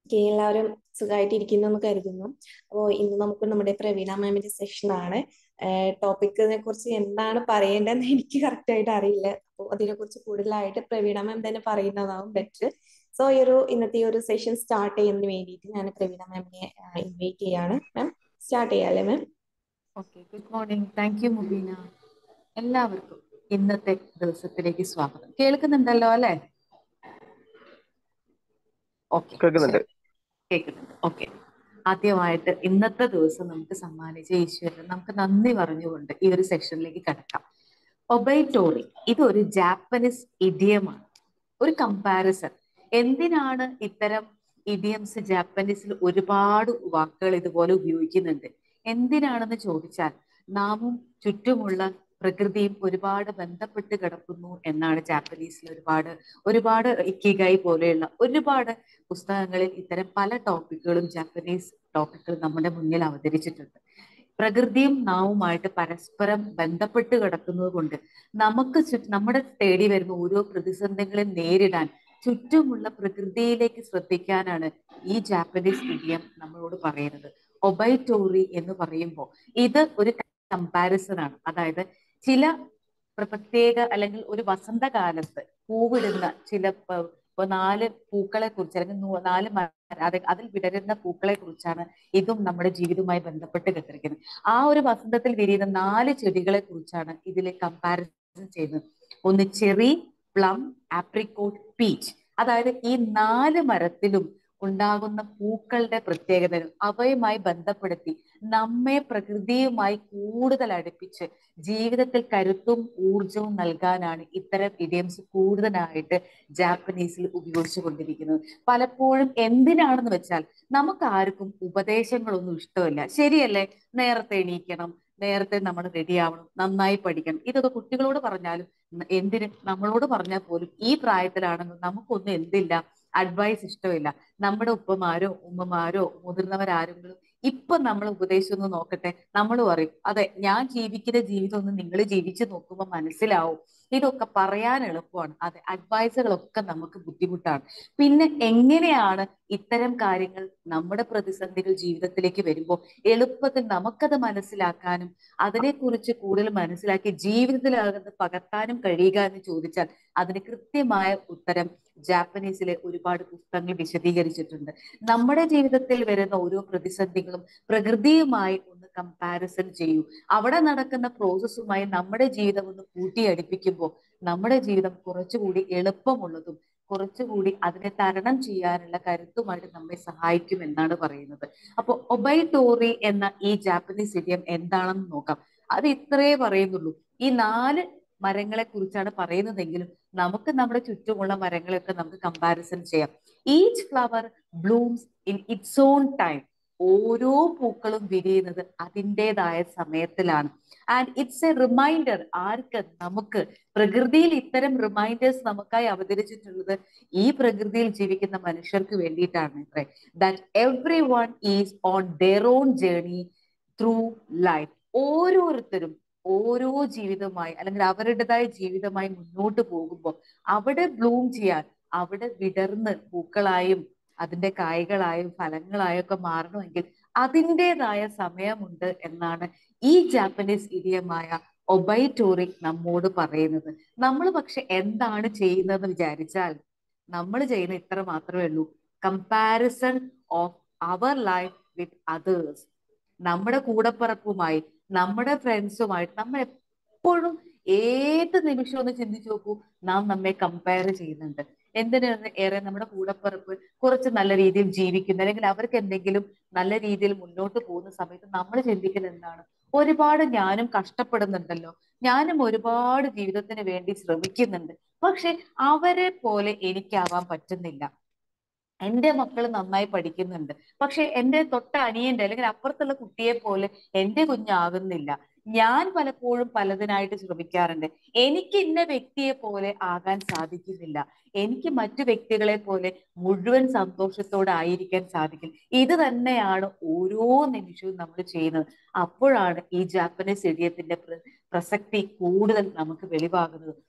Okay എല്ലാവരും സുഖമായിട്ടിരിക്കുന്നു എന്ന് കരുതുന്നു അപ്പോൾ ഇന്ന് നമുക്ക് നമ്മുടെ പ്രവീണ മാമിന്റെ സെഷനാണ് ടോപ്പിക്കിനെ കുറിച്ച് എന്താണ് പറയേണ്ടതെന്ന് എനിക്ക് കറക്റ്റ് ആയിട്ട് അറിയില്ല അപ്പോൾ അതിനെക്കുറിച്ച് കൂടുതലായിട്ട് പ്രവീണ മാം തന്നെ പറയുന്നതാവും ബെറ്റർ സോ ഈ ഒരു ഇന്നത്തെ ഈ ഒരു സെഷൻ സ്റ്റാർട്ട് ചെയ്യുന്നതിന് വേണ്ടിയിട്ട് ഞാൻ പ്രവീണ മാമിനെ ഇൻവൈറ്റ് ചെയ്യാണ് മാം സ്റ്റാർട്ട് ചെയ്യാല്ലേ ma'am okay good morning thank you Mubeena എല്ലാവർക്കും ഇന്നത്തെ ദിവസത്തിലേക്ക് സ്വാഗതം കേൾക്കുന്നുണ്ടല്ലോ അല്ലെ ഓക്കെ കേൾക്കുന്നുണ്ട് കേൾക്കുന്നുണ്ട് ഓക്കെ ആദ്യമായിട്ട് ഇന്നത്തെ ദിവസം നമുക്ക് സമ്മാനിച്ച ഈശ്വരൻ നമുക്ക് നന്ദി പറഞ്ഞുകൊണ്ട് ഈ ഒരു സെക്ഷനിലേക്ക് കടക്കാം ഒബൈറ്റോറി ഇതൊരു ജാപ്പനീസ് ഇഡിയമാണ് ഒരു കമ്പാരിസൺ എന്തിനാണ് ഇത്തരം ഇഡിയംസ് ജാപ്പനീസിൽ ഒരുപാട് വാക്കുകൾ ഇതുപോലെ ഉപയോഗിക്കുന്നുണ്ട് എന്തിനാണെന്ന് ചോദിച്ചാൽ നാമും ചുറ്റുമുള്ള പ്രകൃതിയും ഒരുപാട് ബന്ധപ്പെട്ട് കിടക്കുന്നു എന്നാണ് ജാപ്പനീസിൽ ഒരുപാട് ഒരുപാട് ഇക്കിഗായി പോലെയുള്ള ഒരുപാട് പുസ്തകങ്ങളിൽ ഇത്തരം പല ടോപ്പിക്കുകളും ജാപ്പനീസ് ടോപ്പിക്കുകൾ നമ്മുടെ മുന്നിൽ അവതരിച്ചിട്ടുണ്ട് പ്രകൃതിയും നാവുമായിട്ട് പരസ്പരം ബന്ധപ്പെട്ട് കിടക്കുന്നത് കൊണ്ട് നമുക്ക് ചു നമ്മുടെ തേടി വരുന്ന ഓരോ പ്രതിസന്ധികളെ നേരിടാൻ ചുറ്റുമുള്ള പ്രകൃതിയിലേക്ക് ശ്രദ്ധിക്കാനാണ് ഈ ജാപ്പനീസ് ഇഡിയം നമ്മളോട് പറയുന്നത് ഒബൈറ്റോറി എന്ന് പറയുമ്പോൾ ഇത് ഒരു കമ്പാരിസൺ ആണ് അതായത് ചില പ്രത്യേക അല്ലെങ്കിൽ ഒരു വസന്തകാലത്ത് പൂവിടുന്ന ചില ഇപ്പൊ നാല് പൂക്കളെ കുറിച്ച് അല്ലെങ്കിൽ നാല് അതെ അതിൽ വിടരുന്ന പൂക്കളെ കുറിച്ചാണ് ഇതും നമ്മുടെ ജീവിതവുമായി ബന്ധപ്പെട്ട് കിട്ടിരിക്കുന്നത് ആ ഒരു വസന്തത്തിൽ വിരിയുന്ന നാല് ചെടികളെ കുറിച്ചാണ് ഇതിൽ കമ്പാരിസൺ ചെയ്യുന്നത് ഒന്ന് ചെറി പ്ലം ആപ്രിക്കോട്ട് പീച്ച് അതായത് ഈ നാല് മരത്തിലും ഉണ്ടാകുന്ന പൂക്കളുടെ പ്രത്യേകതകൾ അവയുമായി ബന്ധപ്പെടുത്തി നമ്മെ പ്രകൃതിയുമായി കൂടുതൽ അടുപ്പിച്ച് ജീവിതത്തിൽ കരുത്തും ഊർജവും നൽകാനാണ് ഇത്തരം ഇഡിയംസ് കൂടുതലായിട്ട് ജാപ്പനീസിൽ ഉപയോഗിച്ചു കൊണ്ടിരിക്കുന്നത് പലപ്പോഴും എന്തിനാണെന്ന് വെച്ചാൽ നമുക്ക് ആർക്കും ഉപദേശങ്ങളൊന്നും ഇഷ്ടമല്ല ശരിയല്ലേ നേരത്തെ എണീക്കണം നേരത്തെ നമ്മൾ റെഡി ആവണം നന്നായി പഠിക്കണം ഇതൊക്കെ കുട്ടികളോട് പറഞ്ഞാലും എന്തിന് നമ്മളോട് പറഞ്ഞാൽ പോലും ഈ പ്രായത്തിലാണെന്നും നമുക്കൊന്നും എന്തില്ല അഡ്വൈസ് ഇഷ്ടമില്ല നമ്മുടെ ഉപ്പമാരോ ഉമ്മമാരോ മുതിർന്നവരാരെങ്കിലും ഇപ്പൊ നമ്മൾ ഉപദേശം ഒന്ന് നോക്കട്ടെ നമ്മൾ പറയും അതെ ഞാൻ ജീവിക്കുന്ന ജീവിതം ഒന്ന് നിങ്ങൾ ജീവിച്ചു നോക്കുമ്പോൾ മനസ്സിലാവും ഇതൊക്കെ പറയാൻ എളുപ്പമാണ് അതെ അഡ്വൈസുകളൊക്കെ നമുക്ക് ബുദ്ധിമുട്ടാണ് പിന്നെ എങ്ങനെയാണ് ഇത്തരം കാര്യങ്ങൾ നമ്മുടെ പ്രതിസന്ധികൾ ജീവിതത്തിലേക്ക് വരുമ്പോൾ എളുപ്പത്തിൽ നമുക്കത് മനസ്സിലാക്കാനും അതിനെക്കുറിച്ച് കൂടുതൽ മനസ്സിലാക്കി ജീവിതത്തിലാകുന്നത് പകർത്താനും കഴിയുക എന്ന് ചോദിച്ചാൽ അതിന് കൃത്യമായ ഉത്തരം ജാപ്പനീസിലെ ഒരുപാട് പുസ്തകങ്ങൾ വിശദീകരിച്ചിട്ടുണ്ട് നമ്മുടെ ജീവിതത്തിൽ വരുന്ന ഓരോ പ്രതിസന്ധികളും പ്രകൃതിയുമായി ഒന്ന് കമ്പാരിസൺ ചെയ്യൂ അവിടെ നടക്കുന്ന പ്രോസസ്സുമായി നമ്മുടെ ജീവിതം ഒന്ന് കൂട്ടിയടിപ്പിക്കുമ്പോൾ നമ്മുടെ ജീവിതം കുറച്ചുകൂടി എളുപ്പമുള്ളതും കുറച്ചുകൂടി അതിനെ തരണം ചെയ്യാനുള്ള കരുത്തുമായിട്ട് നമ്മെ സഹായിക്കും എന്നാണ് പറയുന്നത് അപ്പോൾ ഒബൈറ്റോറി എന്ന ഈ ജാപ്പനീസ് ഇഡിയം എന്താണെന്ന് നോക്കാം അത് ഇത്രേ പറയുന്നുള്ളൂ ഈ നാല് മരങ്ങളെ കുറിച്ചാണ് പറയുന്നതെങ്കിലും നമുക്ക് നമ്മുടെ ചുറ്റുമുള്ള മരങ്ങളെയൊക്കെ നമുക്ക് കമ്പാരിസൺ ചെയ്യാം each flower blooms in its own time ഓരോ പൂക്കളും വിരിയുന്നത് അതിൻ്റെതായ സമയത്തിലാണ് ആൻഡ് ഇറ്റ്സ് എ റിമൈൻഡർ ആർക്ക് നമുക്ക് പ്രകൃതിയിൽ ഇത്തരം റിമൈൻഡേഴ്സ് നമുക്കായി അവതരിച്ചിട്ടുള്ളത് ഈ പ്രകൃതിയിൽ ജീവിക്കുന്ന മനുഷ്യർക്ക് വേണ്ടിയിട്ടാണ് ഇത്രേ that every one is on their own journey through life ഓരോരുത്തരും ഓരോ ജീവിതമായി അല്ലെങ്കിൽ അവരുടേതായ ജീവിതമായി മുന്നോട്ട് പോകുമ്പോൾ അവിടെ ബ്ലൂം ചെയ്യാൻ അവിടെ വിടർന്ന് പൂക്കളായും അതിന്റെ കായ്കളായും ഫലങ്ങളായും ഒക്കെ മാറണമെങ്കിൽ അതിൻ്റെതായ സമയമുണ്ട് എന്നാണ് ഈ ജാപ്പനീസ് ഇഡിയമായ ഒബൈറ്റോറി നമ്മോട് പറയുന്നത് നമ്മൾ പക്ഷെ എന്താണ് ചെയ്യുന്നതെന്ന് വിചാരിച്ചാൽ നമ്മൾ ചെയ്യുന്ന ഇത്ര മാത്രമേ ഉള്ളൂ comparison of our life with others നമ്മുടെ കൂടപ്പിറപ്പുമായി നമ്മുടെ ഫ്രണ്ട്സുമായിട്ട് നമ്മൾ എപ്പോഴും ഏത് നിമിഷവും ഒന്ന് ചിന്തിച്ചു നോക്കൂ നാം നമ്മെ കമ്പയർ ചെയ്യുന്നുണ്ട് എന്തിനാണ് ഏറെ നമ്മുടെ കൂടപ്പിറപ്പ് കുറച്ച് നല്ല രീതിയിൽ ജീവിക്കുന്ന അല്ലെങ്കിൽ അവർക്ക് എന്തെങ്കിലും നല്ല രീതിയിൽ മുന്നോട്ട് പോകുന്ന സമയത്ത് നമ്മൾ ചിന്തിക്കുന്നത് എന്താണ് ഒരുപാട് ഞാനും കഷ്ടപ്പെടുന്നുണ്ടല്ലോ ഞാനും ഒരുപാട് ജീവിതത്തിന് വേണ്ടി ശ്രമിക്കുന്നുണ്ട് പക്ഷെ അവരെ പോലെ എനിക്കാവാൻ പറ്റുന്നില്ല എന്റെ മക്കൾ നന്നായി പഠിക്കുന്നുണ്ട് പക്ഷെ എന്റെ തൊട്ട അനിയന്റെ അല്ലെങ്കിൽ അപ്പുറത്തുള്ള കുട്ടിയെ പോലെ എന്റെ കുഞ്ഞാകുന്നില്ല ഞാൻ പലപ്പോഴും പലതിനായിട്ട് ശ്രമിക്കാറുണ്ട് എനിക്ക് ഇന്ന വ്യക്തിയെ പോലെ ആകാൻ സാധിക്കുന്നില്ല എനിക്ക് മറ്റു വ്യക്തികളെ പോലെ മുഴുവൻ സന്തോഷത്തോടെ ആയിരിക്കാൻ സാധിക്കും ഇത് തന്നെയാണ് ഓരോ നിമിഷവും നമ്മൾ ചെയ്യുന്നത് അപ്പോഴാണ് ഈ ജാപ്പനീസ് ഇഡിയത്തിന്റെ പ്രസക്തി കൂടുതൽ നമുക്ക് വെളിവാകുന്നത്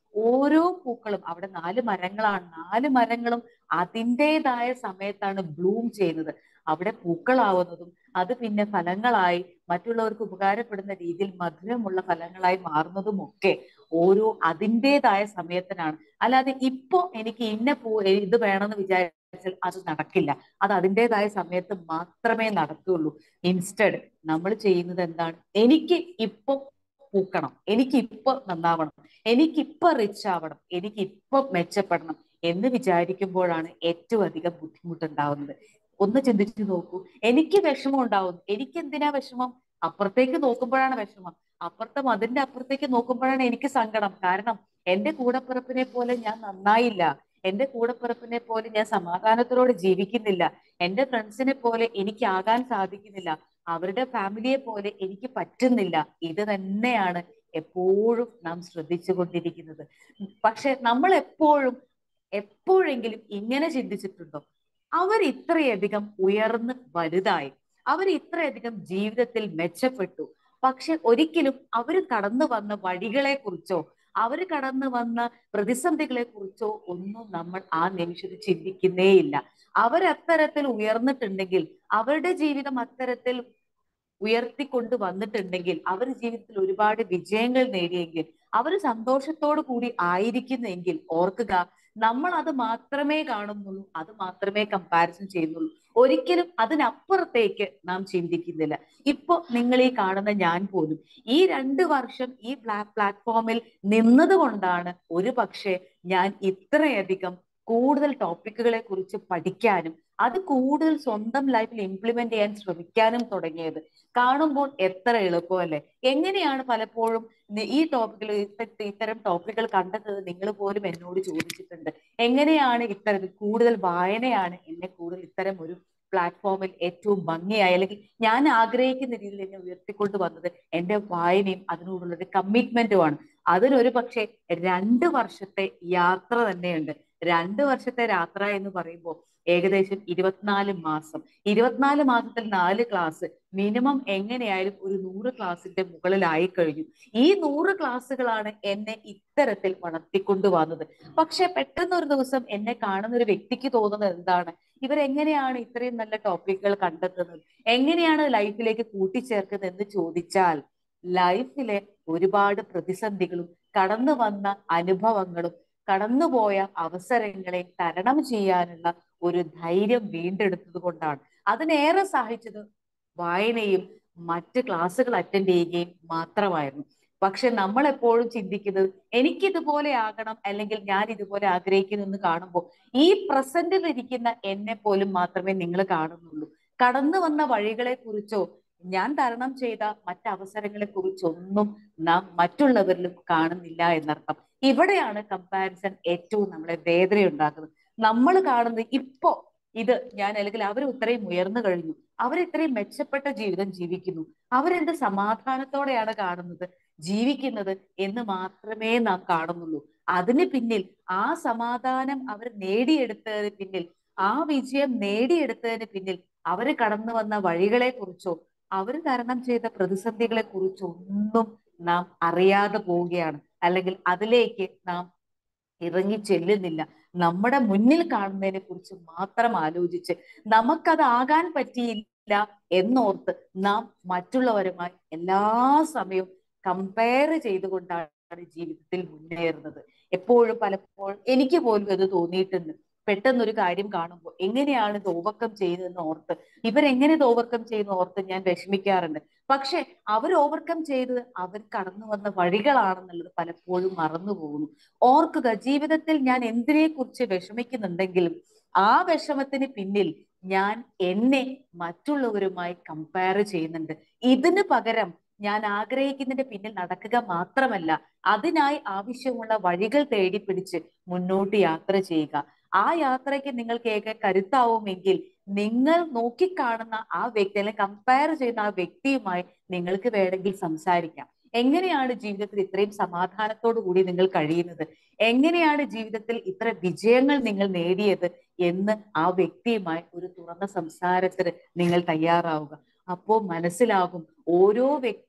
ഓരോ പൂക്കളും അവിടെ നാല് മരങ്ങളാണ് നാല് മരങ്ങളും അതിൻ്റെതായ സമയത്താണ് ബ്ലൂം ചെയ്യുന്നത് അവിടെ പൂക്കളാവുന്നതും അത് പിന്നെ ഫലങ്ങളായി മറ്റുള്ളവർക്ക് ഉപകാരപ്പെടുന്ന രീതിയിൽ മധുരമുള്ള ഫലങ്ങളായി മാറുന്നതും ഒക്കെ ഓരോ അതിൻ്റെതായ സമയത്തിനാണ് അല്ലാതെ ഇപ്പോ എനിക്ക് ഇന്ന പൂ ഇത് വേണമെന്ന് വിചാരിച്ചാൽ അത് നടക്കില്ല അത് അതിൻ്റെതായ സമയത്ത് മാത്രമേ നടക്കുകയുള്ളൂ ഇൻസ്റ്റഡ് നമ്മൾ ചെയ്യുന്നത് എന്താണ് എനിക്ക് ഇപ്പൊ പൂക്കണം എനിക്ക് ഇപ്പൊ നന്നാവണം എനിക്ക് ഇപ്പൊ റിച്ച് ആവണം എനിക്ക് ഇപ്പൊ മെച്ചപ്പെടണം എന്ന് വിചാരിക്കുമ്പോഴാണ് ഏറ്റവും അധികം ബുദ്ധിമുട്ടുണ്ടാവുന്നത് ഒന്ന് ചിന്തിച്ചു നോക്കൂ എനിക്ക് വിഷമം ഉണ്ടാവുന്നു എനിക്ക് എന്തിനാ വിഷമം അപ്പുറത്തേക്ക് നോക്കുമ്പോഴാണ് വിഷമം അപ്പുറത്തെ അതിന്റെ അപ്പുറത്തേക്ക് നോക്കുമ്പോഴാണ് എനിക്ക് സങ്കടം കാരണം എന്റെ കൂടപ്പിറപ്പിനെ പോലെ ഞാൻ നന്നായില്ല എന്റെ കൂടപ്പിറപ്പിനെ പോലെ ഞാൻ സമാധാനത്തോടെ ജീവിക്കുന്നില്ല എന്റെ ഫ്രണ്ട്സിനെ പോലെ എനിക്ക് ആകാൻ സാധിക്കുന്നില്ല അവരുടെ ഫാമിലിയെ പോലെ എനിക്ക് പറ്റുന്നില്ല ഇത് തന്നെയാണ് എപ്പോഴും നാം ശ്രദ്ധിച്ചു കൊണ്ടിരിക്കുന്നത് പക്ഷെ നമ്മൾ എപ്പോഴും എപ്പോഴെങ്കിലും ഇങ്ങനെ ചിന്തിച്ചിട്ടുണ്ടോ അവർ ഇത്രയധികം ഉയർന്ന് വലുതായി അവർ ഇത്രയധികം ജീവിതത്തിൽ മെച്ചപ്പെട്ടു പക്ഷെ ഒരിക്കലും അവർ കടന്നു വന്ന വഴികളെ കുറിച്ചോ അവർ കടന്നു വന്ന പ്രതിസന്ധികളെ കുറിച്ചോ ഒന്നും നമ്മൾ ആ നിമിഷത്തിൽ ചിന്തിക്കുന്നേയില്ല അവരത്തരത്തിൽ ഉയർന്നിട്ടുണ്ടെങ്കിൽ അവരുടെ ജീവിതം അത്തരത്തിൽ ഉയർത്തിക്കൊണ്ട് വന്നിട്ടുണ്ടെങ്കിൽ അവർ ജീവിതത്തിൽ ഒരുപാട് വിജയങ്ങൾ നേടിയെങ്കിൽ അവർ സന്തോഷത്തോടു കൂടി ആയിരിക്കുന്നെങ്കിൽ ഓർക്കുക നമ്മൾ അത് മാത്രമേ കാണുന്നുള്ളൂ അത് മാത്രമേ കമ്പാരിസൺ ചെയ്യുന്നുള്ളൂ ഒരിക്കലും അതിനപ്പുറത്തേക്ക് നാം ചിന്തിക്കുന്നില്ല ഇപ്പൊ നിങ്ങൾ ഈ കാണുന്ന ഞാൻ പോലും ഈ രണ്ട് വർഷം ഈ പ്ലാറ്റ്ഫോമിൽ നിന്നത് കൊണ്ടാണ് ഒരു പക്ഷേ ഞാൻ ഇത്രയധികം കൂടുതൽ ടോപ്പിക്കുകളെ കുറിച്ച് പഠിക്കാനും അത് കൂടുതൽ സ്വന്തം ലൈഫിൽ ഇംപ്ലിമെന്റ് ചെയ്യാൻ ശ്രമിക്കാനും തുടങ്ങിയത് കാണുമ്പോൾ എത്ര എളുപ്പമല്ലേ എങ്ങനെയാണ് പലപ്പോഴും ഈ ടോപ്പിക്കിൽ ഇത്തരം ടോപ്പിക്കുകൾ കണ്ടെത്തുന്നത് നിങ്ങൾ പോലും എന്നോട് ചോദിച്ചിട്ടുണ്ട് എങ്ങനെയാണ് ഇത്തരത്തിൽ കൂടുതൽ വായനയാണ് എന്നെ കൂടുതൽ ഇത്തരം ഒരു പ്ലാറ്റ്ഫോമിൽ ഏറ്റവും ഭംഗിയായി അല്ലെങ്കിൽ ഞാൻ ആഗ്രഹിക്കുന്ന രീതിയിൽ എന്നെ ഉയർത്തിക്കൊണ്ട് വന്നത് എന്റെ വായനയും അതിനോടുള്ള ഒരു കമ്മിറ്റ്മെന്റുമാണ് അതിനൊരു പക്ഷേ രണ്ട് വർഷത്തെ യാത്ര തന്നെയുണ്ട് രണ്ട് വർഷത്തെ യാത്ര എന്ന് പറയുമ്പോൾ ഏകദേശം ഇരുപത്തിനാല് മാസം ഇരുപത്തിനാല് മാസത്തിൽ നാല് ക്ലാസ് മിനിമം എങ്ങനെയായാലും ഒരു നൂറ് ക്ലാസിന്റെ മുകളിലായി കഴിഞ്ഞു ഈ നൂറ് ക്ലാസ്സുകളാണ് എന്നെ ഇത്തരത്തിൽ വളർത്തിക്കൊണ്ട് വന്നത് പക്ഷെ പെട്ടെന്ന് ഒരു ദിവസം എന്നെ കാണുന്ന ഒരു വ്യക്തിക്ക് തോന്നുന്നത് എന്താണ് ഇവരെങ്ങനെയാണ് ഇത്രയും നല്ല ടോപ്പിക്കുകൾ കണ്ടെത്തുന്നത് എങ്ങനെയാണ് ലൈഫിലേക്ക് കൂട്ടിച്ചേർക്കുന്നത് എന്ന് ചോദിച്ചാൽ ലൈഫിലെ ഒരുപാട് പ്രതിസന്ധികളും കടന്നു വന്ന അനുഭവങ്ങളും കടന്നുപോയ അവസരങ്ങളെ തരണം ചെയ്യാനുള്ള ഒരു ധൈര്യം വീണ്ടെടുത്തത് കൊണ്ടാണ് അതിനേറെ സഹായിച്ചത് വായനയും മറ്റ് ക്ലാസ്സുകൾ അറ്റൻഡ് ചെയ്യുകയും മാത്രമായിരുന്നു പക്ഷെ നമ്മൾ എപ്പോഴും ചിന്തിക്കുന്നത് എനിക്ക് ഇതുപോലെ ആകണം അല്ലെങ്കിൽ ഞാൻ ഇതുപോലെ ആഗ്രഹിക്കുന്നു എന്ന് കാണുമ്പോൾ ഈ പ്രസന്റിൽ ഇരിക്കുന്ന എന്നെ പോലും മാത്രമേ നിങ്ങൾ കാണുന്നുള്ളൂ കടന്നു വന്ന വഴികളെ കുറിച്ചോ ഞാൻ തരണം ചെയ്ത മറ്റവസരങ്ങളെ കുറിച്ചൊന്നും നാം മറ്റുള്ളവരിലും കാണുന്നില്ല എന്നർത്ഥം ഇവിടെയാണ് കമ്പാരിസൺ ഏറ്റവും നമ്മളെ വേദനയുണ്ടാക്കുന്നത് നമ്മൾ കാണുന്നത് ഇപ്പോ ഇത് ഞാൻ അല്ലെങ്കിൽ അവർ ഇത്രയും ഉയർന്നു കഴിഞ്ഞു അവർ ഇത്രയും മെച്ചപ്പെട്ട ജീവിതം ജീവിക്കുന്നു അവരെന്ത് സമാധാനത്തോടെയാണ് കാണുന്നത് ജീവിക്കുന്നത് എന്ന് മാത്രമേ നാം കാണുന്നുള്ളൂ അതിന് പിന്നിൽ ആ സമാധാനം അവർ നേടിയെടുത്തതിന് പിന്നിൽ ആ വിജയം നേടിയെടുത്തതിന് പിന്നിൽ അവർ കടന്നു വന്ന വഴികളെ കുറിച്ചോ അവർ തരണം ചെയ്ത പ്രതിസന്ധികളെ കുറിച്ചോ ഒന്നും നാം അറിയാതെ പോവുകയാണ് അല്ലെങ്കിൽ അതിലേക്ക് നാം ഇറങ്ങി ചെല്ലുന്നില്ല നമ്മുടെ മുന്നിൽ കാണുന്നതിനെ കുറിച്ച് മാത്രം ആലോചിച്ച് നമുക്കത് ആകാൻ പറ്റിയില്ല എന്നോർത്ത് നാം മറ്റുള്ളവരുമായി എല്ലാ സമയവും കമ്പയർ ചെയ്തുകൊണ്ടാണ് ജീവിതത്തിൽ മുന്നേറുന്നത് എപ്പോഴും പലപ്പോഴും എനിക്ക് പോലും അത് തോന്നിയിട്ടുണ്ട് പെട്ടെന്നൊരു കാര്യം കാണുമ്പോൾ എങ്ങനെയാണ് ഇത് ഓവർകം ചെയ്തതെന്ന് ഓർത്ത് ഇവരെങ്ങനെ ഇത് ഓവർകം ചെയ്യുന്ന ഓർത്ത് ഞാൻ വിഷമിക്കാറുണ്ട് പക്ഷെ അവർ ഓവർകം ചെയ്തത് അവർ കടന്നു വന്ന വഴികളാണെന്നുള്ളത് പലപ്പോഴും മറന്നു പോകുന്നു ഓർക്കുക ജീവിതത്തിൽ ഞാൻ എന്തിനെ കുറിച്ച് വിഷമിക്കുന്നുണ്ടെങ്കിലും ആ വിഷമത്തിന് പിന്നിൽ ഞാൻ എന്നെ മറ്റുള്ളവരുമായി കമ്പയർ ചെയ്യുന്നുണ്ട് ഇതിന് പകരം ഞാൻ ആഗ്രഹിക്കുന്നതിന്റെ പിന്നിൽ നടക്കുക മാത്രമല്ല അതിനായി ആവശ്യമുള്ള വഴികൾ തേടി പിടിച്ച് മുന്നോട്ട് യാത്ര ചെയ്യുക ആ യാത്രയ്ക്ക് നിങ്ങൾക്ക് ഏക കരുത്താവുമെങ്കിൽ നിങ്ങൾ നോക്കിക്കാണുന്ന ആ വ്യക്തി അല്ലെങ്കിൽ കമ്പയർ ചെയ്യുന്ന ആ വ്യക്തിയുമായി നിങ്ങൾക്ക് വേണമെങ്കിൽ സംസാരിക്കാം എങ്ങനെയാണ് ജീവിതത്തിൽ ഇത്രയും സമാധാനത്തോടു കൂടി നിങ്ങൾ കഴിയുന്നത് എങ്ങനെയാണ് ജീവിതത്തിൽ ഇത്ര വിജയങ്ങൾ നിങ്ങൾ നേടിയത് എന്ന് ആ വ്യക്തിയുമായി ഒരു തുറന്ന സംസാരത്തിന് നിങ്ങൾ തയ്യാറാവുക അപ്പോൾ മനസ്സിലാകും ഓരോ വ്യക്തിയും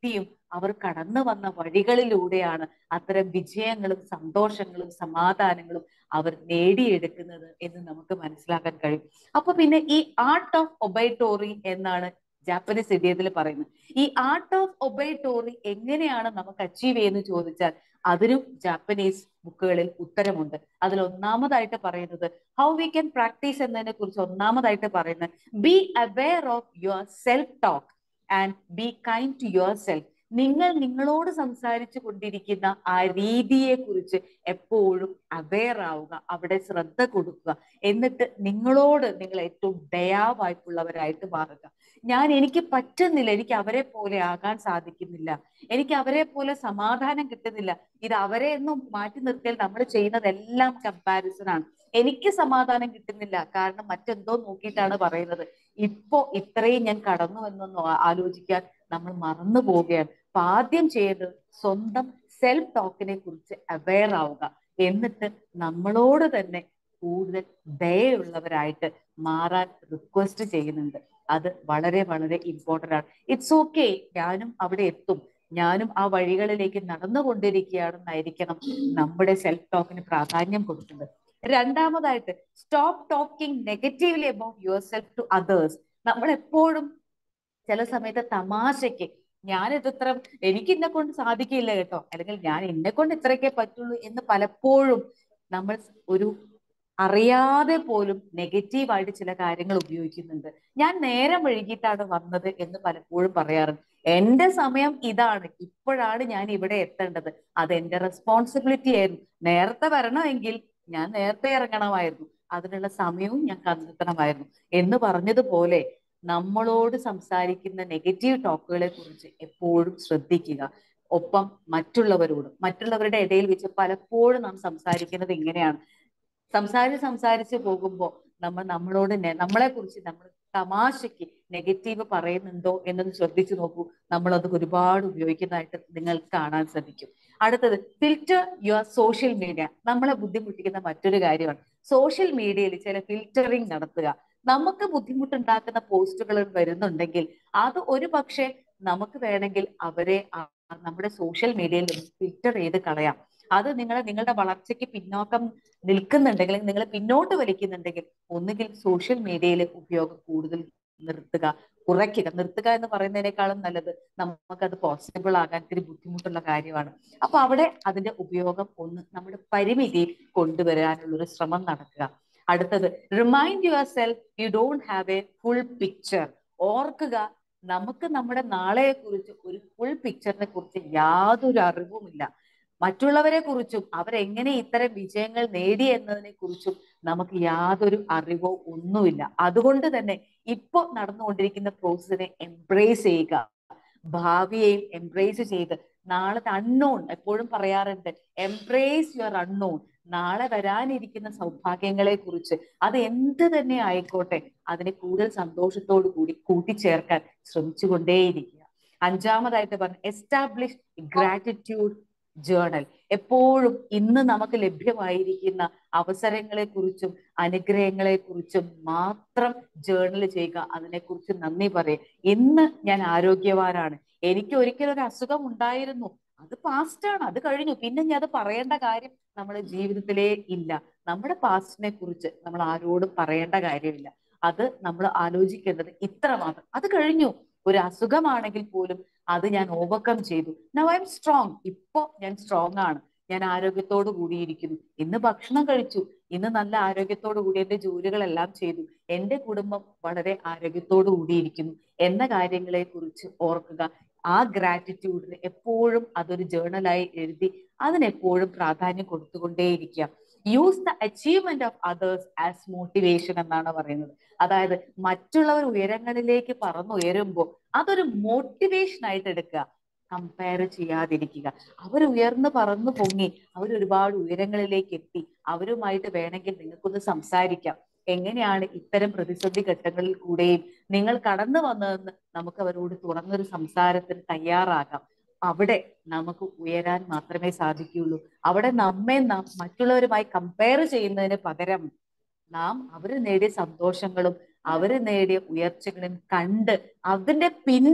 അവർ കടന്നു വന്ന വഴികളിലൂടെയാണ് അത്തരം വിജയങ്ങളും സന്തോഷങ്ങളും സമാധാനങ്ങളും അവർ നേടിയെടുക്കുന്നത് എന്ന് നമുക്ക് മനസ്സിലാക്കാൻ കഴിയും അപ്പൊ പിന്നെ ഈ ആർട്ട് ഓഫ് ഒബൈറ്റോറി എന്നാണ് ജാപ്പനീസ് ഇഡിയത്തിൽ പറയുന്നത് ഈ ആർട്ട് ഓഫ് ഒബൈറ്റോറി എങ്ങനെയാണ് നമുക്ക് അച്ചീവ് ചെയ്യുന്നത് ചോദിച്ചാൽ അതിനും ജാപ്പനീസ് ബുക്കുകളിൽ ഉത്തരമുണ്ട് അതിൽ ഒന്നാമതായിട്ട് പറയുന്നത് ഹൗ വി ക്യാൻ പ്രാക്ടീസ് എന്നതിനെ കുറിച്ച് ഒന്നാമതായിട്ട് പറയുന്നത് be aware of your self talk and be kind to yourself നിങ്ങൾ നിങ്ങളോട് സംസാരിച്ചു കൊണ്ടിരിക്കുന്ന ആ രീതിയെ കുറിച്ച് എപ്പോഴും അവെയർ ആവുക അവിടെ ശ്രദ്ധ കൊടുക്കുക എന്നിട്ട് നിങ്ങളോട് നിങ്ങൾ ഏറ്റവും ദയാവായ്പുള്ളവരായിട്ട് മാറുക ഞാൻ എനിക്ക് പറ്റുന്നില്ല എനിക്ക് അവരെ പോലെ ആകാൻ സാധിക്കുന്നില്ല എനിക്ക് അവരെ പോലെ സമാധാനം കിട്ടുന്നില്ല ഇത് അവരെ ഒന്നും മാറ്റി നിർത്തിയാൽ നമ്മൾ ചെയ്യുന്നതെല്ലാം കമ്പാരിസൺ ആണ് എനിക്ക് സമാധാനം കിട്ടുന്നില്ല കാരണം മറ്റെന്തോ നോക്കിയിട്ടാണ് പറയുന്നത് ഇപ്പോ ഇത്രയും ഞാൻ കടന്നു എന്നൊന്നും ആലോചിക്കാൻ നമ്മൾ മറന്നു പോവുകയാണ് അപ്പൊ ആദ്യം ചെയ്യേണ്ടത് സ്വന്തം സെൽഫ് ടോക്കിനെ കുറിച്ച് അവെയർ ആവുക എന്നിട്ട് നമ്മളോട് തന്നെ കൂടുതൽ ദയുള്ളവരായിട്ട് മാറാൻ റിക്വസ്റ്റ് ചെയ്യുന്നുണ്ട് അത് വളരെ വളരെ ഇമ്പോർട്ടൻ്റ് ആണ് ഇറ്റ്സ് ഓക്കെ ഞാനും അവിടെ എത്തും ഞാനും ആ വഴികളിലേക്ക് നടന്നുകൊണ്ടിരിക്കുകയാണെന്നായിരിക്കണം നമ്മുടെ സെൽഫ് ടോക്കിന് പ്രാധാന്യം കൊടുക്കുന്നത് രണ്ടാമതായിട്ട് stop talking negatively about yourself to others നമ്മൾ എപ്പോഴും ചില സമയത്ത് തമാശയ്ക്ക് ഞാൻ ഇത്ര എനിക്ക് എന്നെ കൊണ്ട് സാധിക്കില്ല കേട്ടോ അല്ലെങ്കിൽ ഞാൻ എന്നെ കൊണ്ട് ഇത്രയൊക്കെ പറ്റുള്ളൂ എന്ന് പലപ്പോഴും നമ്മൾ ഒരു അറിയാതെ പോലും നെഗറ്റീവായിട്ട് ചില കാര്യങ്ങൾ ഉപയോഗിക്കുന്നുണ്ട് ഞാൻ നേരം വൈകിട്ടാണ് വന്നത് എന്ന് പലപ്പോഴും പറയാറുണ്ട് എന്റെ സമയം ഇതാണ് ഇപ്പോഴാണ് ഞാൻ ഇവിടെ എത്തേണ്ടത് അത് എന്റെ റെസ്പോൺസിബിലിറ്റി ആയിരുന്നു നേരത്തെ വരണമെങ്കിൽ ഞാൻ നേരത്തെ ഇറങ്ങണമായിരുന്നു അതിനുള്ള സമയവും ഞാൻ കണ്ടെത്തണമായിരുന്നു എന്ന് പറഞ്ഞതുപോലെ നമ്മളോട് സംസാരിക്കുന്ന നെഗറ്റീവ് ടോക്കുകളെ കുറിച്ച് എപ്പോഴും ശ്രദ്ധിക്കുക ഒപ്പം മറ്റുള്ളവരോടും മറ്റുള്ളവരുടെ ഇടയിൽ വെച്ച് പലപ്പോഴും നാം സംസാരിക്കുന്നത് ഇങ്ങനെയാണ് സംസാരിച്ച് സംസാരിച്ച് പോകുമ്പോൾ നമ്മൾ നമ്മളോട് നമ്മളെ കുറിച്ച് നമ്മൾ തമാശയ്ക്ക് നെഗറ്റീവ് പറയുന്നുണ്ടോ എന്നൊന്ന് ശ്രദ്ധിച്ചു നോക്കൂ നമ്മൾ അത് ഒരുപാട് ഉപയോഗിക്കുന്നതായിട്ട് നിങ്ങൾക്ക് കാണാൻ സാധിക്കും അടുത്തത് ഫിൽറ്റർ യുവർ സോഷ്യൽ മീഡിയ നമ്മളെ ബുദ്ധിമുട്ടിക്കുന്ന മറ്റൊരു കാര്യമാണ് സോഷ്യൽ മീഡിയയിൽ ചില ഫിൽറ്ററിങ് നടത്തുക നമുക്ക് ബുദ്ധിമുട്ടുണ്ടാക്കുന്ന പോസ്റ്റുകൾ വരുന്നുണ്ടെങ്കിൽ അത് ഒരു പക്ഷേ നമുക്ക് വേണമെങ്കിൽ അവരെ നമ്മുടെ സോഷ്യൽ മീഡിയയിൽ ഫിൽറ്റർ ചെയ്ത് കളയാം അത് നിങ്ങളെ നിങ്ങളുടെ വളർച്ചയ്ക്ക് പിന്നോക്കം നിൽക്കുന്നുണ്ടെങ്കിൽ നിങ്ങൾ പിന്നോട്ട് വലിക്കുന്നുണ്ടെങ്കിൽ ഒന്നുകിൽ സോഷ്യൽ മീഡിയയിലെ ഉപയോഗം കൂടുതൽ നിർത്തുക കുറയ്ക്കുക നിർത്തുക എന്ന് പറയുന്നതിനേക്കാളും നല്ലത് നമുക്കത് പോസിബിൾ ആകാൻ ഇത്തിരി ബുദ്ധിമുട്ടുള്ള കാര്യമാണ് അപ്പൊ അവിടെ അതിന്റെ ഉപയോഗം ഒന്ന് നമ്മുടെ പരിമിതി കൊണ്ടുവരാനുള്ള ഒരു ശ്രമം നടക്കുക അടുത്തത് remind yourself you don't have a full picture ഓർക്കുക നമുക്ക് നമ്മുടെ നാളെയെ കുറിച്ച് ഒരു ഫുൾ പിക്ചറിനെ കുറിച്ച് യാതൊരു അറിവുമില്ല മറ്റുള്ളവരെ കുറിച്ചും അവരെങ്ങനെ ഇത്തരം വിജയങ്ങൾ നേടി എന്നതിനെ കുറിച്ചും നമുക്ക് യാതൊരു അറിവോ ഒന്നുമില്ല അതുകൊണ്ട് തന്നെ ഇപ്പൊ നടന്നുകൊണ്ടിരിക്കുന്ന പ്രോസസ്സിനെ എംബ്രേസ് ചെയ്യുക ഭാവിയെയും എംബ്രേസ് ചെയ്ത് നാളത്തെ അൺനോൺ എപ്പോഴും പറയാറുണ്ട് എംബ്രേസ് യുവർ അൺനോൺ നാളെ വരാനിരിക്കുന്ന സൗഭാഗ്യങ്ങളെ കുറിച്ച് അത് എന്ത് തന്നെ ആയിക്കോട്ടെ അതിനെ കൂടുതൽ സന്തോഷത്തോടു കൂടി കൂട്ടിച്ചേർക്കാൻ ശ്രമിച്ചുകൊണ്ടേയിരിക്കുക അഞ്ചാമതായിട്ട് പറഞ്ഞു എസ്റ്റാബ്ലിഷ് ഗ്രാറ്റിറ്റ്യൂഡ് ജേണൽ എപ്പോഴും ഇന്ന് നമുക്ക് ലഭ്യമായിരിക്കുന്ന അവസരങ്ങളെ കുറിച്ചും അനുഗ്രഹങ്ങളെ കുറിച്ചും മാത്രം ജേണൽ ചെയ്യുക അതിനെക്കുറിച്ച് നന്ദി പറയും ഇന്ന് ഞാൻ ആരോഗ്യവാനാണ് എനിക്ക് ഒരിക്കലും ഒരു അസുഖം ഉണ്ടായിരുന്നു അത് പാസ്റ്റാണ് അത് കഴിഞ്ഞു പിന്നെ ഞാൻ അത് പറയേണ്ട കാര്യം നമ്മുടെ ജീവിതത്തിലേ ഇല്ല നമ്മുടെ പാസ്റ്റിനെ കുറിച്ച് നമ്മൾ ആരോടും പറയേണ്ട കാര്യമില്ല അത് നമ്മൾ ആലോചിക്കേണ്ടത് ഇത്ര മാത്രം അത് കഴിഞ്ഞു ഒരു അസുഖമാണെങ്കിൽ പോലും അത് ഞാൻ ഓവർകം ചെയ്തു നൗ ഐ എം സ്ട്രോങ് ഇപ്പോ ഞാൻ സ്ട്രോങ് ആണ് ഞാൻ ആരോഗ്യത്തോടു കൂടിയിരിക്കുന്നു ഇന്ന് ഭക്ഷണം കഴിച്ചു ഇന്ന് നല്ല ആരോഗ്യത്തോടു കൂടി എന്റെ ജോലികളെല്ലാം ചെയ്തു എന്റെ കുടുംബം വളരെ ആരോഗ്യത്തോടു കൂടിയിരിക്കുന്നു എന്ന കാര്യങ്ങളെ കുറിച്ച് ഓർക്കുക ആ ഗ്രാറ്റിറ്റ്യൂഡിന് എപ്പോഴും അതൊരു ജേണലായി എഴുതി അതിനെപ്പോഴും പ്രാധാന്യം കൊടുത്തുകൊണ്ടേയിരിക്കുക use the achievement of others as motivation എന്നാണ് പറയുന്നത് അതായത് മറ്റുള്ളവർ ഉയരങ്ങളിലേക്ക് പറന്നുയരുമ്പോൾ അതൊരു മോട്ടിവേഷൻ ആയിട്ട് എടുക്കുക കമ്പയർ ചെയ്യാതിരിക്കുക അവർ ഉയർന്നു പറന്നു പൊങ്ങി അവർ ഒരുപാട് ഉയരങ്ങളിലേക്ക് എത്തി അവരുമായിട്ട് വേണമെങ്കിൽ നിങ്ങൾക്കൊന്ന് സംസാരിക്കാം എങ്ങനെയാണ് ഇത്തരം പ്രതിസന്ധി ഘട്ടങ്ങളിൽ കൂടെയും നിങ്ങൾ കടന്നു വന്നതെന്ന് നമുക്ക് അവരോട് തുറന്നൊരു സംസാരത്തിന് തയ്യാറാകാം അവിടെ നമുക്ക് ഉയരാൻ മാത്രമേ സാധിക്കുകയുള്ളൂ അവിടെ നമ്മെ നാം മറ്റുള്ളവരുമായി കമ്പയർ ചെയ്യുന്നതിന് പകരം നാം അവർ നേടിയ സന്തോഷങ്ങളും അവർ നേടിയ ഉയർച്ചകളും കണ്ട് അതിന്റെ പിന്നിൽ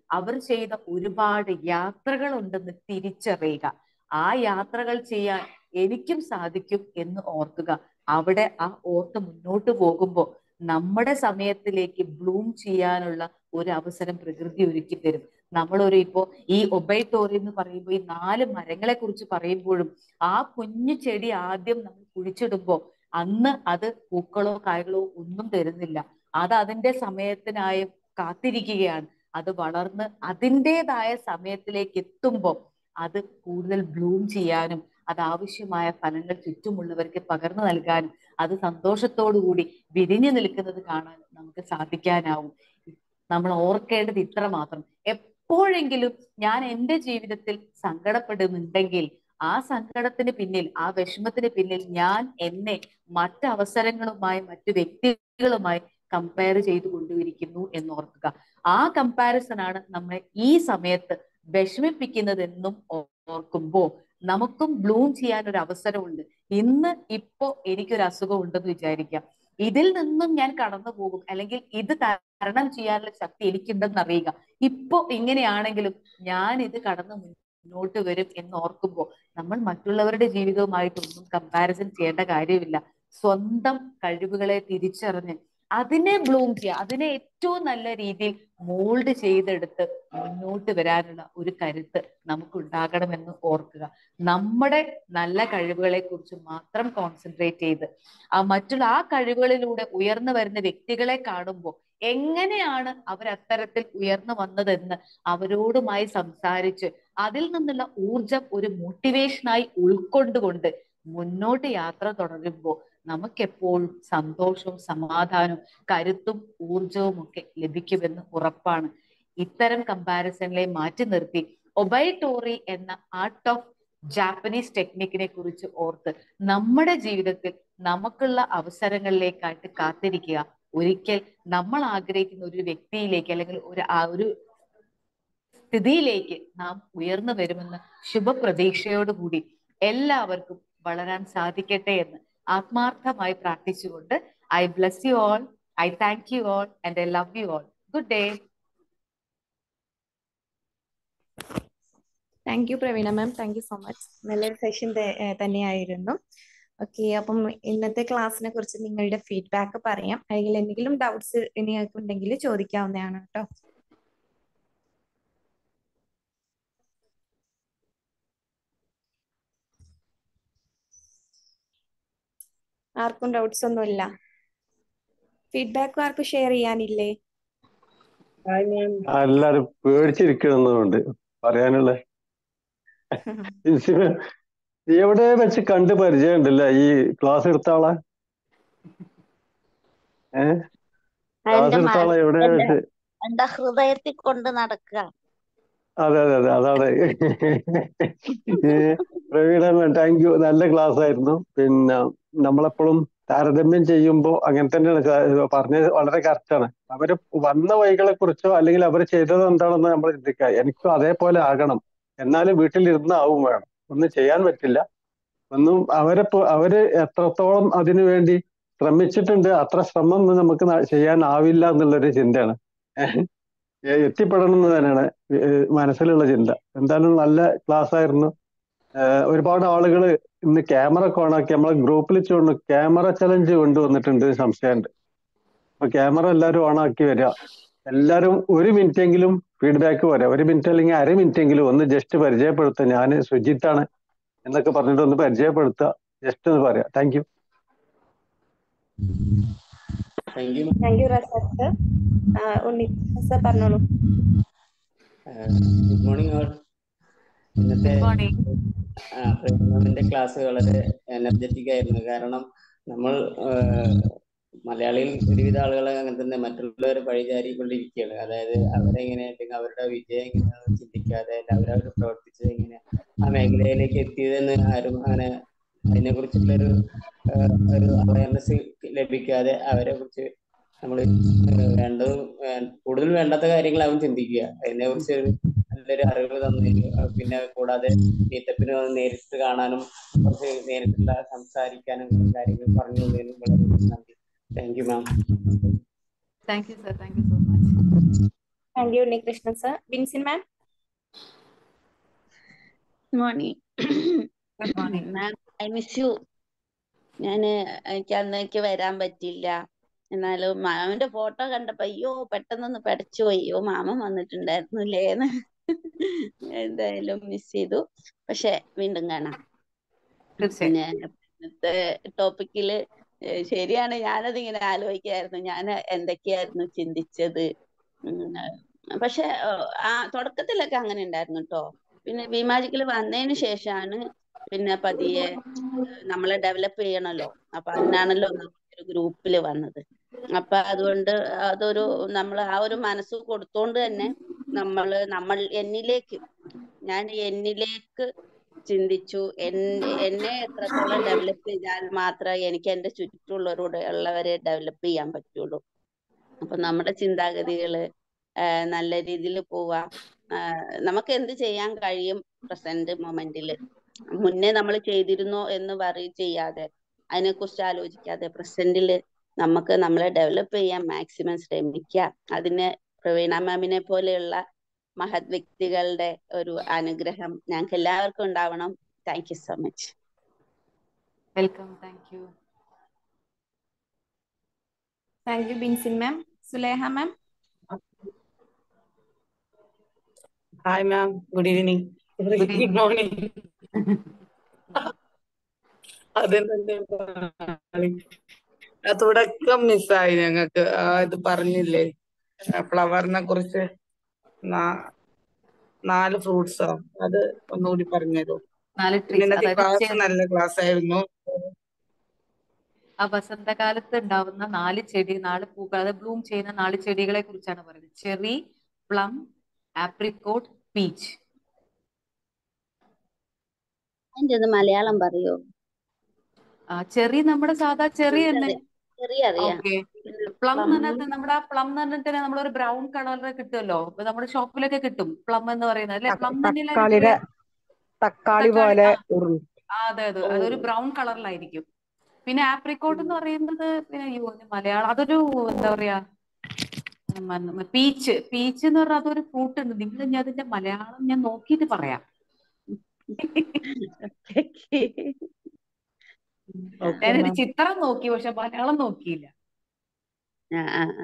അവർ ചെയ്ത ഒരുപാട് യാത്രകൾ ഉണ്ടെന്ന് തിരിച്ചറിയുക ആ യാത്രകൾ ചെയ്യാൻ എനിക്കും സാധിക്കും എന്ന് ഓർക്കുക അവിടെ ആ ഓർത്ത് മുന്നോട്ട് പോകുമ്പോൾ നമ്മുടെ സമയത്തിലേക്ക് ബ്ലൂം ചെയ്യാനുള്ള ഒരു അവസരം പ്രകൃതി ഒരുക്കി തരും നമ്മളൊരു ഇപ്പോ ഈ ഒബൈറ്റോറി എന്ന് പറയുമ്പോൾ ഈ നാല് മരങ്ങളെ കുറിച്ച് പറയുമ്പോഴും ആ കുഞ്ഞു ചെടി ആദ്യം നമ്മൾ കുഴിച്ചിടുമ്പോൾ അന്ന് അത് പൂക്കളോ കായകളോ ഒന്നും തരുന്നില്ല അത് അതിന്റെ സമയത്തിനായി കാത്തിരിക്കുകയാണ് അത് വളർന്ന് അതിൻ്റെതായ സമയത്തിലേക്ക് എത്തുമ്പോൾ അത് കൂടുതൽ ബ്ലൂം ചെയ്യാനും അത് ആവശ്യമായ ഫലങ്ങൾ ചുറ്റുമുള്ളവർക്ക് പകർന്നു നൽകാനും അത് സന്തോഷത്തോടുകൂടി വിരിഞ്ഞു നിൽക്കുന്നത് കാണാൻ നമുക്ക് സാധിക്കാനാവും നമ്മൾ ഓർക്കേണ്ടത് ഇത്ര മാത്രം എപ്പോഴെങ്കിലും ഞാൻ എൻ്റെ ജീവിതത്തിൽ സങ്കടപ്പെടുന്നുണ്ടെങ്കിൽ ആ സങ്കടത്തിന് പിന്നിൽ ആ വിഷമത്തിന് പിന്നിൽ ഞാൻ എന്നെ മറ്റ് അവസരങ്ങളുമായി മറ്റു വ്യക്തികളുമായി കമ്പയർ ചെയ്തു കൊണ്ടുവരിക്കുന്നു എന്ന് ഓർക്കുക ആ കമ്പാരിസൺ ആണ് നമ്മളെ ഈ സമയത്ത് വിഷമിപ്പിക്കുന്നതെന്നും ഓർക്കുമ്പോൾ നമുക്കും ബ്ലൂം ചെയ്യാൻ ഒരു അവസരമുണ്ട് ഇന്ന് ഇപ്പോ എനിക്കൊരു അസുഖം ഉണ്ടെന്ന് വിചാരിക്കാം ഇതിൽ നിന്നും ഞാൻ കടന്നു പോകും അല്ലെങ്കിൽ ഇത് തരണം ചെയ്യാനുള്ള ശക്തി എനിക്കുണ്ടെന്ന് അറിയുക ഇപ്പോ ഇങ്ങനെയാണെങ്കിലും ഞാൻ ഇത് കടന്നു മുന്നോട്ട് വരും എന്ന് ഓർക്കുമ്പോൾ നമ്മൾ മറ്റുള്ളവരുടെ ജീവിതവുമായിട്ടൊന്നും കമ്പാരിസൺ ചെയ്യേണ്ട കാര്യമില്ല സ്വന്തം കഴിവുകളെ തിരിച്ചറിഞ്ഞ് അതിനെ ബ്ലൂം ചെയ്യുക അതിനെ ഏറ്റവും നല്ല രീതിയിൽ മോൾഡ് ചെയ്തെടുത്ത് മുന്നോട്ട് വരാനുള്ള ഒരു കരുത്ത് നമുക്ക് ഉണ്ടാകണമെന്ന് ഓർക്കുക നമ്മുടെ നല്ല കഴിവുകളെ കുറിച്ച് മാത്രം കോൺസെൻട്രേറ്റ് ചെയ്ത് ആ മറ്റുള്ള ആ കഴിവുകളിലൂടെ ഉയർന്നു വരുന്ന വ്യക്തികളെ കാണുമ്പോൾ എങ്ങനെയാണ് അവർ അത്തരത്തിൽ ഉയർന്നു വന്നതെന്ന് അവരോടുമായി സംസാരിച്ച് അതിൽ നിന്നുള്ള ഊർജം ഒരു മോട്ടിവേഷനായി ഉൾക്കൊണ്ടുകൊണ്ട് മുന്നോട്ട് യാത്ര തുടരുമ്പോൾ നമുക്കെപ്പോഴും സന്തോഷവും സമാധാനവും കരുത്തും ഊർജവും ഒക്കെ ലഭിക്കുമെന്ന് ഉറപ്പാണ് ഇത്തരം കമ്പാരിസണിലെ മാറ്റി നിർത്തി ഒബൈറ്റോറി എന്ന ആർട്ട് ഓഫ് ജാപ്പനീസ് ടെക്നിക്കിനെ കുറിച്ച് ഓർത്ത് നമ്മുടെ ജീവിതത്തിൽ നമുക്കുള്ള അവസരങ്ങളിലേക്കായിട്ട് കാത്തിരിക്കുക ഒരിക്കൽ നമ്മൾ ആഗ്രഹിക്കുന്ന ഒരു വ്യക്തിയിലേക്ക് അല്ലെങ്കിൽ ഒരു ഒരു സ്ഥിതിയിലേക്ക് നാം ഉയർന്നു വരുമെന്ന് ശുഭപ്രതീക്ഷയോടുകൂടി എല്ലാവർക്കും വളരാൻ സാധിക്കട്ടെ എന്ന് ആത്മാർത്ഥമായി പ്രാർത്ഥിച്ചുകൊണ്ട് I bless you all I thank you all and I love you all good day thank you Praveena ma'am thank you so much നല്ലൊരു സെഷൻ തന്നെയായിരുന്നു ഓക്കെ അപ്പം ഇന്നത്തെ ക്ലാസ്സിനെ കുറിച്ച് നിങ്ങളുടെ ഫീഡ്ബാക്ക് പറയാം അല്ലെങ്കിൽ എന്തെങ്കിലും ഡൗട്ട്സ് നിങ്ങൾക്ക് ഉണ്ടെങ്കിൽ ചോദിക്കാവുന്നതാണ് കേട്ടോ ആർക്കും ഡൗട്ട്സ് ഒന്നുമില്ല ഫീഡ്ബാക്ക് ആർക്കും ഷെയർ ചെയ്യാനില്ലേ എല്ലാരും പേടിച്ചിരിക്കണമെന്നുണ്ട് പറയാനുള്ള എവിടെ വെച്ച് കണ്ട് പരിചയം ഉണ്ടല്ലേ ഈ ക്ലാസ് എടുത്ത ആളെ ഏ ക്ലാസ് എടുത്ത ആളെ എവിടെ വെച്ച് എന്റെ ഹൃദയത്തിൽ കൊണ്ട് നടക്കുക അതെ അതെ അതെ അതാണ് പ്രവീണ താങ്ക് യു നല്ല ക്ലാസ് ആയിരുന്നു പിന്നെ നമ്മളെപ്പോഴും താരതമ്യം ചെയ്യുമ്പോൾ അങ്ങനെ തന്നെയാണ് പറഞ്ഞത് വളരെ കറക്റ്റാണ് അവര് വന്ന വഴികളെ കുറിച്ചോ അല്ലെങ്കിൽ അവർ ചെയ്തത് എന്താണെന്ന് നമ്മൾ ചിന്തിക്കുക എനിക്കും അതേപോലെ ആകണം എന്നാലും വീട്ടിലിരുന്ന് ആവും വേണം ഒന്നും ചെയ്യാൻ പറ്റില്ല ഒന്നും അവരെ അവര് എത്രത്തോളം അതിനു വേണ്ടി ശ്രമിച്ചിട്ടുണ്ട് അത്ര ശ്രമം ഒന്നും നമുക്ക് ചെയ്യാനാവില്ല എന്നുള്ളൊരു ചിന്തയാണ് എത്തിപ്പെടണം എന്ന് തന്നെയാണ് മനസ്സിലുള്ള ചിന്ത എന്തായാലും നല്ല ക്ലാസ് ആയിരുന്നു ഒരുപാട് ആളുകൾ ഇന്ന് ക്യാമറ ഒക്കെ ഓണാക്കി നമ്മളെ ഗ്രൂപ്പിൽ ചോദിച്ചു ക്യാമറ ചലഞ്ച് കൊണ്ടുവന്നിട്ടുണ്ട് സംശയമുണ്ട് അപ്പൊ ക്യാമറ എല്ലാവരും ഓണാക്കി വരിക എല്ലാവരും ഒരു മിനിറ്റ് എങ്കിലും ഫീഡ്ബാക്ക് പോരാ ഒരു മിനിറ്റ് അല്ലെങ്കിൽ അര മിനിറ്റ് എങ്കിലും ഒന്ന് ജസ്റ്റ് പരിചയപ്പെടുത്തുക ഞാൻ സുജിത്താണ് എന്നൊക്കെ പറഞ്ഞിട്ട് ഒന്ന് പരിചയപ്പെടുത്തുക ജസ്റ്റ് ഒന്ന് പറയാം thank you thank you thank you Rasath Unni sir പറഞ്ഞോളൂ ഗുഡ് മോർണിംഗ് ഓൾ ഇന്നത്തെ പ്രേമിന്റെ ക്ലാസ് വളരെ എനർജറ്റിക് ആയിരുന്നു കാരണം നമ്മൾ മലയാളിയിൽ ഒരുവിധ ആളുകൾ അങ്ങനെ തന്നെ മറ്റുള്ളവരെ പഴിചാരിക്കൊണ്ടിരിക്കുകയാണ് അതായത് അവരെങ്ങനെ അല്ലെങ്കിൽ അവരുടെ വിജയം എങ്ങനെയാണെന്ന് ചിന്തിക്കാതെ അവരവർ പ്രവർത്തിച്ചത് എങ്ങനെ ആ മേഖലയിലേക്ക് എത്തിയതെന്ന് ആരും അങ്ങനെ അതിനെ കുറിച്ചുള്ള ഒരു ഒരു അവയർനെസ് ലഭിക്കാതെ അവരെ കുറിച്ച് നമ്മൾ വേണ്ടതും കൂടുതൽ വേണ്ടാത്ത കാര്യങ്ങളാവും ചിന്തിക്കുക അതിനെ കുറിച്ച് നല്ലൊരു അറിവ് തന്നു പിന്നെ കൂടാതെ മീറ്റപ്പിന് വന്ന് നേരിട്ട് കാണാനും കുറച്ച് നേരിട്ടുള്ള സംസാരിക്കാനും കാര്യങ്ങൾ പറഞ്ഞു തന്നതിനും വളരെ നന്ദി thank you ma'am thank you sir thank you so much thank you Unnikrishnan sir Binsin ma'am morning good morning ma'am I miss you ഞാൻ എനിക്ക് അന്നേക്ക് വരാൻ പറ്റില്ല എന്നാലും മാമന്റെ ഫോട്ടോ കണ്ടപ്പോ അയ്യോ പെട്ടെന്നൊന്ന് പഠിച്ചു പോയി അയ്യോ മാമൻ വന്നിട്ടുണ്ടായിരുന്നുല്ലേന്ന് എന്തായാലും മിസ് ചെയ്തു പക്ഷെ വീണ്ടും കാണാം തീർച്ചയായും പിന്നെ ഇന്നത്തെ ടോപ്പിക്കില് ഏഹ് ശരിയാണ് ഞാനത് ഇങ്ങനെ ആലോചിക്കായിരുന്നു ഞാൻ എന്തൊക്കെയായിരുന്നു ചിന്തിച്ചത് ഉം, പക്ഷെ ഏഹ്, ആ തുടക്കത്തിലൊക്കെ അങ്ങനെ ഉണ്ടായിരുന്നു കേട്ടോ പിന്നെ വിമാജിക്കൽ വന്നതിന് ശേഷമാണ് പിന്നെ പതിയെ ഏഹ്, നമ്മളെ ഡെവലപ്പ് ചെയ്യണല്ലോ അപ്പൊ അതിനാണല്ലോ ഒരു ഗ്രൂപ്പിൽ വന്നത് അപ്പൊ അതുകൊണ്ട് അതൊരു നമ്മൾ ആ ഒരു മനസ്സ് കൊടുത്തോണ്ട് തന്നെ നമ്മള് നമ്മൾ എന്നിലേക്ക് ഞാൻ എന്നിലേക്ക് ചിന്തിച്ചു എൻ- എന്നെ എത്രത്തോളം ഡെവലപ്പ് ചെയ്താൽ മാത്രമേ എനിക്ക് എന്റെ ചുറ്റുമുള്ളവരോട് ഉള്ളവരെ ഡെവലപ്പ് ചെയ്യാൻ പറ്റുള്ളൂ അപ്പൊ നമ്മുടെ ചിന്താഗതികള് ആഹ് നല്ല രീതിയിൽ പോവാ ആഹ് നമുക്ക് എന്ത് ചെയ്യാൻ കഴിയും പ്രസന്റ് മൊമെന്റില് മുന്നേ നമ്മൾ ചെയ്തിരുന്നോ എന്ന് വറി ചെയ്യാതെ അതിനെക്കുറിച്ച് ആലോചിക്കാതെ പ്രസന്റില് നമുക്ക് നമ്മളെ ഡെവലപ്പ് ചെയ്യാൻ മാക്സിമം ശ്രമിക്കുക അതിന് പ്രവീണ മാമിനെ പോലെയുള്ള മഹത് വ്യക്തികളുടെ ഒരു അനുഗ്രഹം ഞങ്ങൾക്ക് എല്ലാവർക്കും ഉണ്ടാവണം thank you so much welcome thank you thank you Binsin ma'am Suleha ma'am hi ma'am good evening good good evening morning അതെന്നെ ആ തുടക്കം മിസ്സായി ഞങ്ങൾക്ക് ആ ഇത് പറഞ്ഞില്ലേ ഫ്ലവറിനെ കുറിച്ച് നാ- നാല് ഫ്രൂട്ട്സോ അത് ഒന്നുകൂടി പറഞ്ഞുതരൂ നാല് പിന്നെ ട്രീസ് ഇന്നത്തെ അതായത് ക്ലാസ് ചെ- നല്ല ക്ലാസ് ആയിരുന്നു ആ വസന്തകാലത്ത് ഉണ്ടാവുന്ന നാല് ചെടി നാല് പൂക്കൾ അത് ബ്ലൂം ചെയ്യുന്ന നാല് ചെടികളെ കുറിച്ചാണ് പറയുന്നത് ചെറി പ്ലം ആപ്രിക്കോട്ട് പീച്ച് അതിന്റെ ഒന്ന് മലയാളം പറയോ ചെറി നമ്മുടെ സാധാ ചെറി തന്നെ എനിക്കറിയാം ചെറിയ അറിയാം ഓക്കെ പിന്നെ പ്ലം എന്ന് plum പറഞ്ഞാൽ നമ്മുടെ ആ പ്ലം എന്ന് പറഞ്ഞിട്ട് നമ്മളൊരു ബ്രൗൺ കളറിൽ കിട്ടുമല്ലോ ഇപ്പൊ നമ്മുടെ ഷോപ്പിലൊക്കെ കിട്ടും പ്ലം എന്ന് പറയുന്നത് അല്ലെ പ്ലം തന്നെയല്ലേ അതിന് തക്കാളിയുടെ പറയാ തക്കാളി തക്കാളി പോലെ ആ ഉരുണ്ട് ആ, അതെ അതെ ഓ അതൊരു ബ്രൗൺ കളറിലായിരിക്കും പിന്നെ ആപ്രിക്കോട്ട് എന്ന് പറയുന്നത് പിന്നെ അയ്യോ അതിന് മലയാളം അതൊരു എന്താ പറയാ പീച്ച് പീച്ച് എന്ന് പറഞ്ഞാൽ അതൊരു ഫ്രൂട്ട് ഉണ്ട് നിങ്ങൾ ഞാൻ അതിന്റെ മലയാളം ഞാൻ നോക്കിയിട്ട് പറയാം ഓക്കെ ഞാനൊരു മാം ചിത്രം നോക്കി പക്ഷെ മലയാളം നോക്കിയില്ല ആ ആ ആ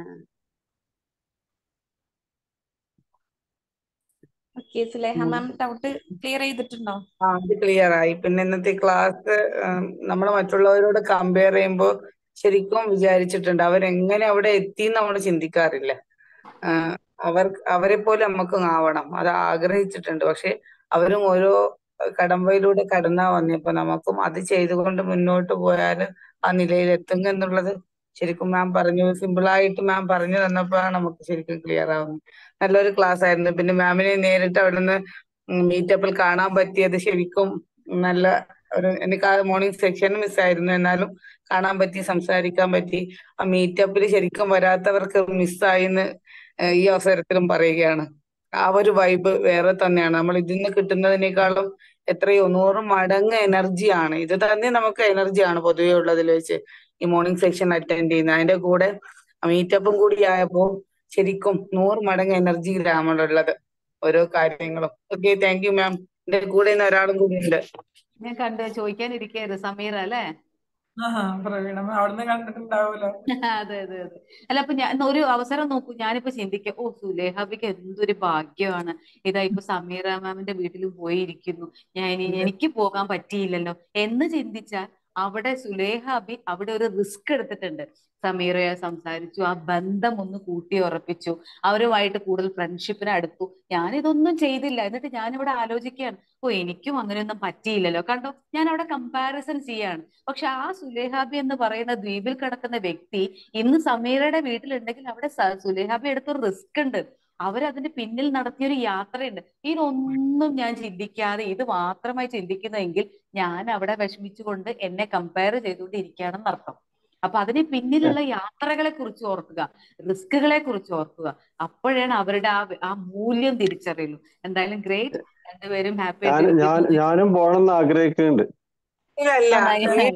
okay Suleha ma'am doubt clear ചെയ്തിട്ടുണ്ടോ ആ അത് ക്ലിയർ ആയി പിന്നെ ഇന്നത്തെ ക്ലാസ് നമ്മൾ മറ്റുള്ളവരോട് കമ്പയർ ചെയ്യുമ്പോൾ ശരിക്കും വിചാരിച്ചിട്ടുണ്ട് അവരെങ്ങനെ അവിടെ എത്തി നമ്മൾ ചിന്തിക്കാറില്ല ആ, അവർ അവരെ പോലെ നമുക്കും ആവണം അത് ആഗ്രഹിച്ചിട്ടുണ്ട് പക്ഷെ അവരും ഓരോ കടമ്പയിലൂടെ കടന്നാ വന്നപ്പോ നമുക്കും അത് ചെയ്തുകൊണ്ട് മുന്നോട്ട് പോയാൽ ആ നിലയിൽ എത്തുക എന്നുള്ളത് ശരിക്കും മാം പറഞ്ഞു സിമ്പിൾ ആയിട്ട് മാം പറഞ്ഞു തന്നപ്പോഴാണ് നമുക്ക് ശരിക്കും ക്ലിയർ ആവുന്നത് നല്ലൊരു ക്ലാസ് ആയിരുന്നു പിന്നെ മാമിനെ നേരിട്ട് അവിടെ നിന്ന് മീറ്റപ്പിൽ കാണാൻ പറ്റിയത് ശരിക്കും നല്ല ഒരു എനിക്ക് ആ മോർണിംഗ് സെക്ഷൻ മിസ്സായിരുന്നു എന്നാലും കാണാൻ പറ്റി സംസാരിക്കാൻ പറ്റി ആ മീറ്റപ്പിൽ ശരിക്കും വരാത്തവർക്ക് മിസ്സായിന്ന് ഈ അവസരത്തിലും പറയുകയാണ് ആ ഒരു വൈബ് വേറെ തന്നെയാണ് നമ്മൾ ഇതിന്ന് കിട്ടുന്നതിനേക്കാളും എത്രയോ നൂറ് മടങ്ങ് എനർജിയാണ് ഇത് തന്നെ നമുക്ക് എനർജിയാണ് പൊതുവെ ഉള്ളതിൽ വെച്ച് ഈ മോർണിംഗ് സെക്ഷൻ അറ്റൻഡ് ചെയ്യുന്ന അതിന്റെ കൂടെ മീറ്റപ്പും കൂടി ആയപ്പോ ശരിക്കും നൂറ് മടങ്ങ് എനർജിയിലാണ് നമ്മളുള്ളത് ഓരോ കാര്യങ്ങളും ഓക്കെ താങ്ക് യു മാം എന്റെ കൂടെ ഇന്ന് ഒരാളും കൂടി ഉണ്ട് ഞാൻ കണ്ട് ചോദിക്കാനിരിക്കായിരുന്നു സമീറ അല്ലേ ആഹാ പ്രവീണ അവിടുന്ന് കണ്ടിട്ടുണ്ടാവൂലോ അതെ അതെ അതെ അല്ല അപ്പൊ ഞാൻ ഒരു അവസരം നോക്കൂ ഞാനിപ്പോ ചിന്തിക്കാം ഓ സുലേഹബിക്ക് എന്തൊരു ഭാഗ്യമാണ് ഇതാ ഇപ്പൊ സമീറ മാമിന്റെ വീട്ടിൽ പോയിരിക്കുന്നു ഞാൻ ഇനി എനിക്ക് പോകാൻ പറ്റിയില്ലല്ലോ എന്ന് ചിന്തിച്ചാൽ അവിടെ സുലേഹാബി അവിടെ ഒരു റിസ്ക് എടുത്തിട്ടുണ്ട് സമീറയെ സംസാരിച്ചു ആ ബന്ധം ഒന്ന് കൂട്ടി ഉറപ്പിച്ചു അവരുമായിട്ട് കൂടുതൽ ഫ്രണ്ട്ഷിപ്പിന് അടുത്തു ഞാൻ ഇതൊന്നും ചെയ്തില്ല എന്നിട്ട് ഞാനിവിടെ ആലോചിക്കുകയാണ് ഓ എനിക്കും അങ്ങനെയൊന്നും പറ്റിയില്ലല്ലോ കണ്ടോ ഞാൻ അവിടെ കമ്പാരിസൺ ചെയ്യാണ് പക്ഷെ ആ സുലേഹാബി എന്ന് പറയുന്ന ദ്വീപിൽ കിടക്കുന്ന വ്യക്തി ഇന്ന് സമീറയുടെ വീട്ടിലുണ്ടെങ്കിൽ അവിടെ സ- സുലേഹാബി എടുത്തൊരു റിസ്ക് ഉണ്ട് അവരതിന്റെ പിന്നിൽ നടത്തിയൊരു യാത്രയുണ്ട് ഇതൊന്നും ഞാൻ ചിന്തിക്കാതെ ഇത് മാത്രമായി ചിന്തിക്കുന്നതെങ്കിൽ ഞാൻ അവിടെ വിഷമിച്ചുകൊണ്ട് എന്നെ കമ്പയർ ചെയ്തുകൊണ്ട് ഇരിക്കുകയാണെന്ന് അർത്ഥം അപ്പൊ അതിന് പിന്നിലുള്ള യാത്രകളെ കുറിച്ച് ഓർക്കുക റിസ്കുകളെ കുറിച്ച് ഓർക്കുക അപ്പോഴാണ് അവരുടെ ആ ആ മൂല്യം തിരിച്ചറിയുള്ളൂ എന്തായാലും ഗ്രേറ്റ് രണ്ടുപേരും ഹാപ്പി ഞാൻ ഞാൻ ഞാനും പോകണമെന്ന് ആഗ്രഹിക്കുന്നുണ്ട് ഇല്ലല്ല നന്നായി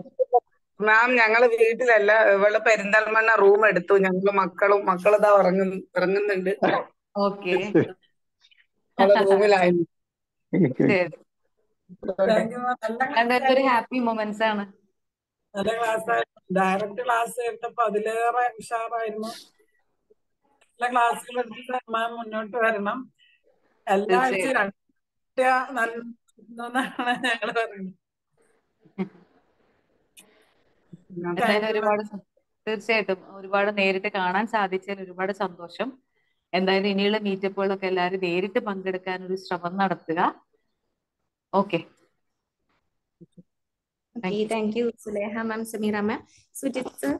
മാം ഞങ്ങള് വീട്ടിലല്ല ഇവള് പെരിന്തൽമണ്ണ റൂം എടുത്തു ഞങ്ങള് മക്കളും മക്കളിതാ ഉറങ്ങുന്നു ഉറങ്ങുന്നുണ്ട് ഓക്കെ അവളെ റൂമിലായിരുന്നു ശരി താങ്ക് യു നല്ല രണ്ടുപേർക്കും ഒരു ക്ലാസ് ഹാപ്പി മൊമെന്റ്സ് ആണ് നല്ല ക്ലാസ് ആയിരുന്നു ഡയറക്റ്റ് ക്ലാസ് എടുത്തപ്പോ അതിലേറെ ഉഷാറായിരുന്നു നല്ല ക്ലാസ്സുകൾ എടുത്ത് മാം മുന്നോട്ട് വരണം എല്ലാ ആഴ്ചയും തീർച്ചയായും രണ്ട് നല്ല ഞങ്ങൾ പറയുന്നത് എന്തായാലും താങ്ക് യു ഒരുപാട് സ- തീർച്ചയായിട്ടും ഒരുപാട് നേരിട്ട് കാണാൻ സാധിച്ചതിൽ ഒരുപാട് സന്തോഷം എന്തായാലും ഇനിയുള്ള മീറ്റപ്പുകളൊക്കെ എല്ലാവരും നേരിട്ട് പങ്കെടുക്കാൻ ഒരു ശ്രമം നടത്തുക okay okay thank you Suleha ma'am Sameera ma'am Sujith sir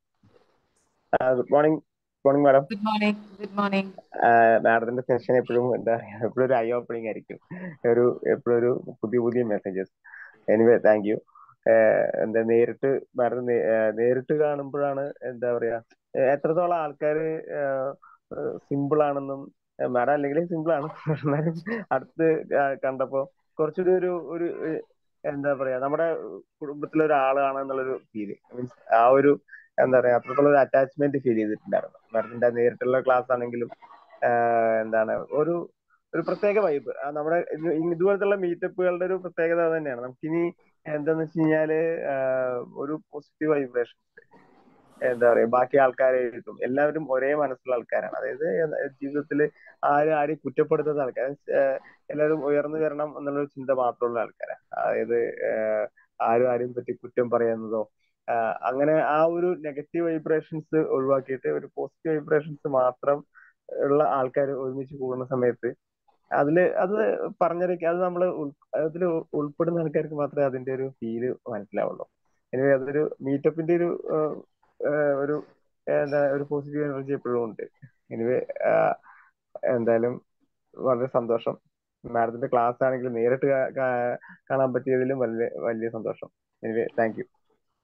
good morning morning madam good morning good morning മാഡത്തിന്റെ സെഷൻ എപ്പോഴും എന്താ പറയാ എപ്പോഴും ഒരു ഐ ഓപ്പണിംഗ് ആയിരിക്കും ഒരു എപ്പോഴും ഒരു പുതിയ പുതിയ മെസ്സേജസ് എനിവേ താങ്ക് യു എന്താ നേരിട്ട് മാഡം നേരിട്ട് കാണുമ്പോഴാണ് എന്താ പറയാ ഏഹ് എത്രത്തോളം ആൾക്കാർ സിമ്പിൾ ആണെന്നും മാഡം അല്ലെങ്കിൽ സിമ്പിൾ ആണ് എന്നാലും അടുത്ത് ക- കണ്ടപ്പോ കുറച്ചുകൂടി ഒരു ഒരു ഏഹ് എന്താ പറയാ നമ്മുടെ കുടുംബത്തിലെ ഒരാളാണ് എന്നുള്ളൊരു ഫീല് മീൻസ് ആ ഒരു എന്താ പറയാ അത്രത്തോളം ഒരു അറ്റാച്ച്മെന്റ് ഫീൽ ചെയ്തിട്ടുണ്ടായിരുന്നു മാഡത്തിന്റെ നേരിട്ടുള്ള ക്ലാസ് ആണെങ്കിലും ആഹ് എന്താണ് ഒരു ഒരു പ്രത്യേക വൈബ് നമ്മുടെ ഇത് ഇതുപോലത്തുള്ള മീറ്റപ്പുകളുടെ ഒരു പ്രത്യേകത അത് തന്നെയാണ് നമുക്കിനി എന്താന്ന് വെച്ച് കഴിഞ്ഞാല് ആഹ് ഒരു പോസിറ്റീവ് വൈബ്രേഷൻ എന്താ പറയാ ബാക്കി ആൾക്കാരെ എഴുതും എല്ലാവരും ഒരേ മനസ്സുള്ള ആൾക്കാരാണ് അതായത് ജീവിതത്തിൽ ആരും ആരെയും കുറ്റപ്പെടുത്തുന്ന ആൾക്കാർ എല്ലാവരും ഉയർന്നു വരണം എന്നുള്ള ചിന്ത മാത്രമുള്ള ആൾക്കാരാണ് അതായത് ആഹ് ആരും ആരെയും പറ്റി കുറ്റം പറയുന്നതോ ആഹ് അങ്ങനെ ആ ഒരു നെഗറ്റീവ് വൈബ്രേഷൻസ് ഒഴിവാക്കിയിട്ട് ഒരു പോസിറ്റീവ് വൈബ്രേഷൻസ് മാത്രം ഉള്ള ആൾക്കാർ ഒരുമിച്ച് കൂടുന്ന സമയത്ത് അതില് അത് പറഞ്ഞറിയിക്കുക അത് നമ്മൾ അതിൽ ഉൾപ്പെടുന്ന ആൾക്കാർക്ക് മാത്രമേ അതിന്റെ ഒരു ഫീല് മനസ്സിലാവുള്ളൂ എനിവേ അതൊരു മീറ്റപ്പിന്റെ ഒരു ആഹ് ആഹ് ഒരു എന്താ ഒരു പോസിറ്റീവ് എനർജി എപ്പോഴും ഉണ്ട് എനിവേ എന്തായാലും വളരെ സന്തോഷം മാഡത്തിന്റെ ക്ലാസ് ആണെങ്കിൽ നേരിട്ട് കാ- കാ- കാണാൻ പറ്റിയതിലും വലിയ വലിയ സന്തോഷം anyway thank you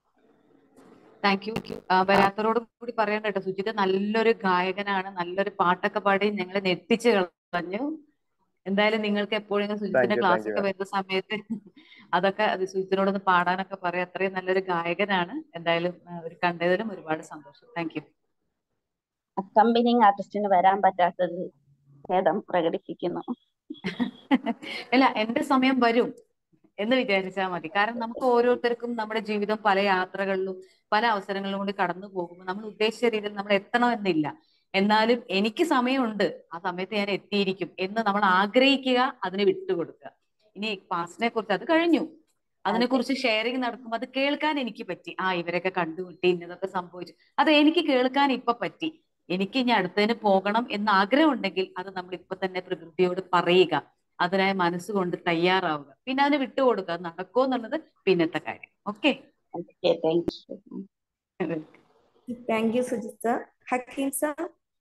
thank you വരാത്തവരോട് കൂടി പറയണ്ട കേട്ടോ സുജിത് നല്ലൊരു ഗായകനാണ് നല്ലൊരു പാട്ടൊക്കെ പാടി ഞങ്ങളെ നെട്ടിച്ച് കളഞ്ഞു എന്തായാലും നിങ്ങൾക്ക് എപ്പോഴെങ്കിലും താങ്ക് സുജിത്തിന്റെ യു ക്ലാസ് താങ്ക് യു ഒക്കെ മാഡം വരുന്ന സമയത്ത് അതൊക്കെ അത് സുജിത്തിനോടൊന്ന് പാടാനൊക്കെ പറയാം അത്രയും നല്ലൊരു ഗായകനാണ് എന്തായാലും ആ, ഒരു കണ്ടതിലും ഒരുപാട് സന്തോഷം താങ്ക് യു അക്കമ്പനിങ് ആർട്ടിസ്റ്റിന് വരാൻ പറ്റാത്തത് ഖേദം പ്രകടിപ്പിക്കുന്നു അല്ല എന്റെ സമയം വരും എന്ന് വിചാരിച്ചാൽ മതി കാരണം നമുക്ക് ഓരോരുത്തർക്കും നമ്മുടെ ജീവിതം പല യാത്രകളിലും പല അവസരങ്ങളിലും കൂടി കടന്നു പോകുമ്പോൾ നമ്മൾ ഉദ്ദേശിച്ച രീതിയിൽ നമ്മൾ എത്തണമെന്നില്ല എന്നാലും എനിക്ക് സമയമുണ്ട് ആ സമയത്ത് ഞാൻ എത്തിയിരിക്കും എന്ന് നമ്മൾ ആഗ്രഹിക്കുക അതിന് വിട്ടുകൊടുക്കുക ഇനി പാസ്റ്റിനെ കുറിച്ച് അത് കഴിഞ്ഞു അതിനെ അതെ കുറിച്ച് ഷെയറിങ് നടക്കുമ്പോൾ അത് കേൾക്കാൻ എനിക്ക് പറ്റി ആ ഇവരൊക്കെ കണ്ടുമുട്ടി ഇന്നതൊക്കെ സംഭവിച്ചു അത് എനിക്ക് കേൾക്കാൻ ഇപ്പൊ പറ്റി എനിക്ക് ഇനി അടുത്തതിന് പോകണം എന്ന് ആഗ്രഹം ഉണ്ടെങ്കിൽ അത് നമ്മൾ ഇപ്പൊ തന്നെ പ്രകൃതിയോട് പറയുക അതിനായി മനസ്സുകൊണ്ട് തയ്യാറാവുക പിന്നെ അതിന് വിട്ടുകൊടുക്കുക അത് നടക്കുമോ എന്നുള്ളത് പിന്നത്തെ കാര്യം okay okay thank you thank you Sujith sir Hakeem sir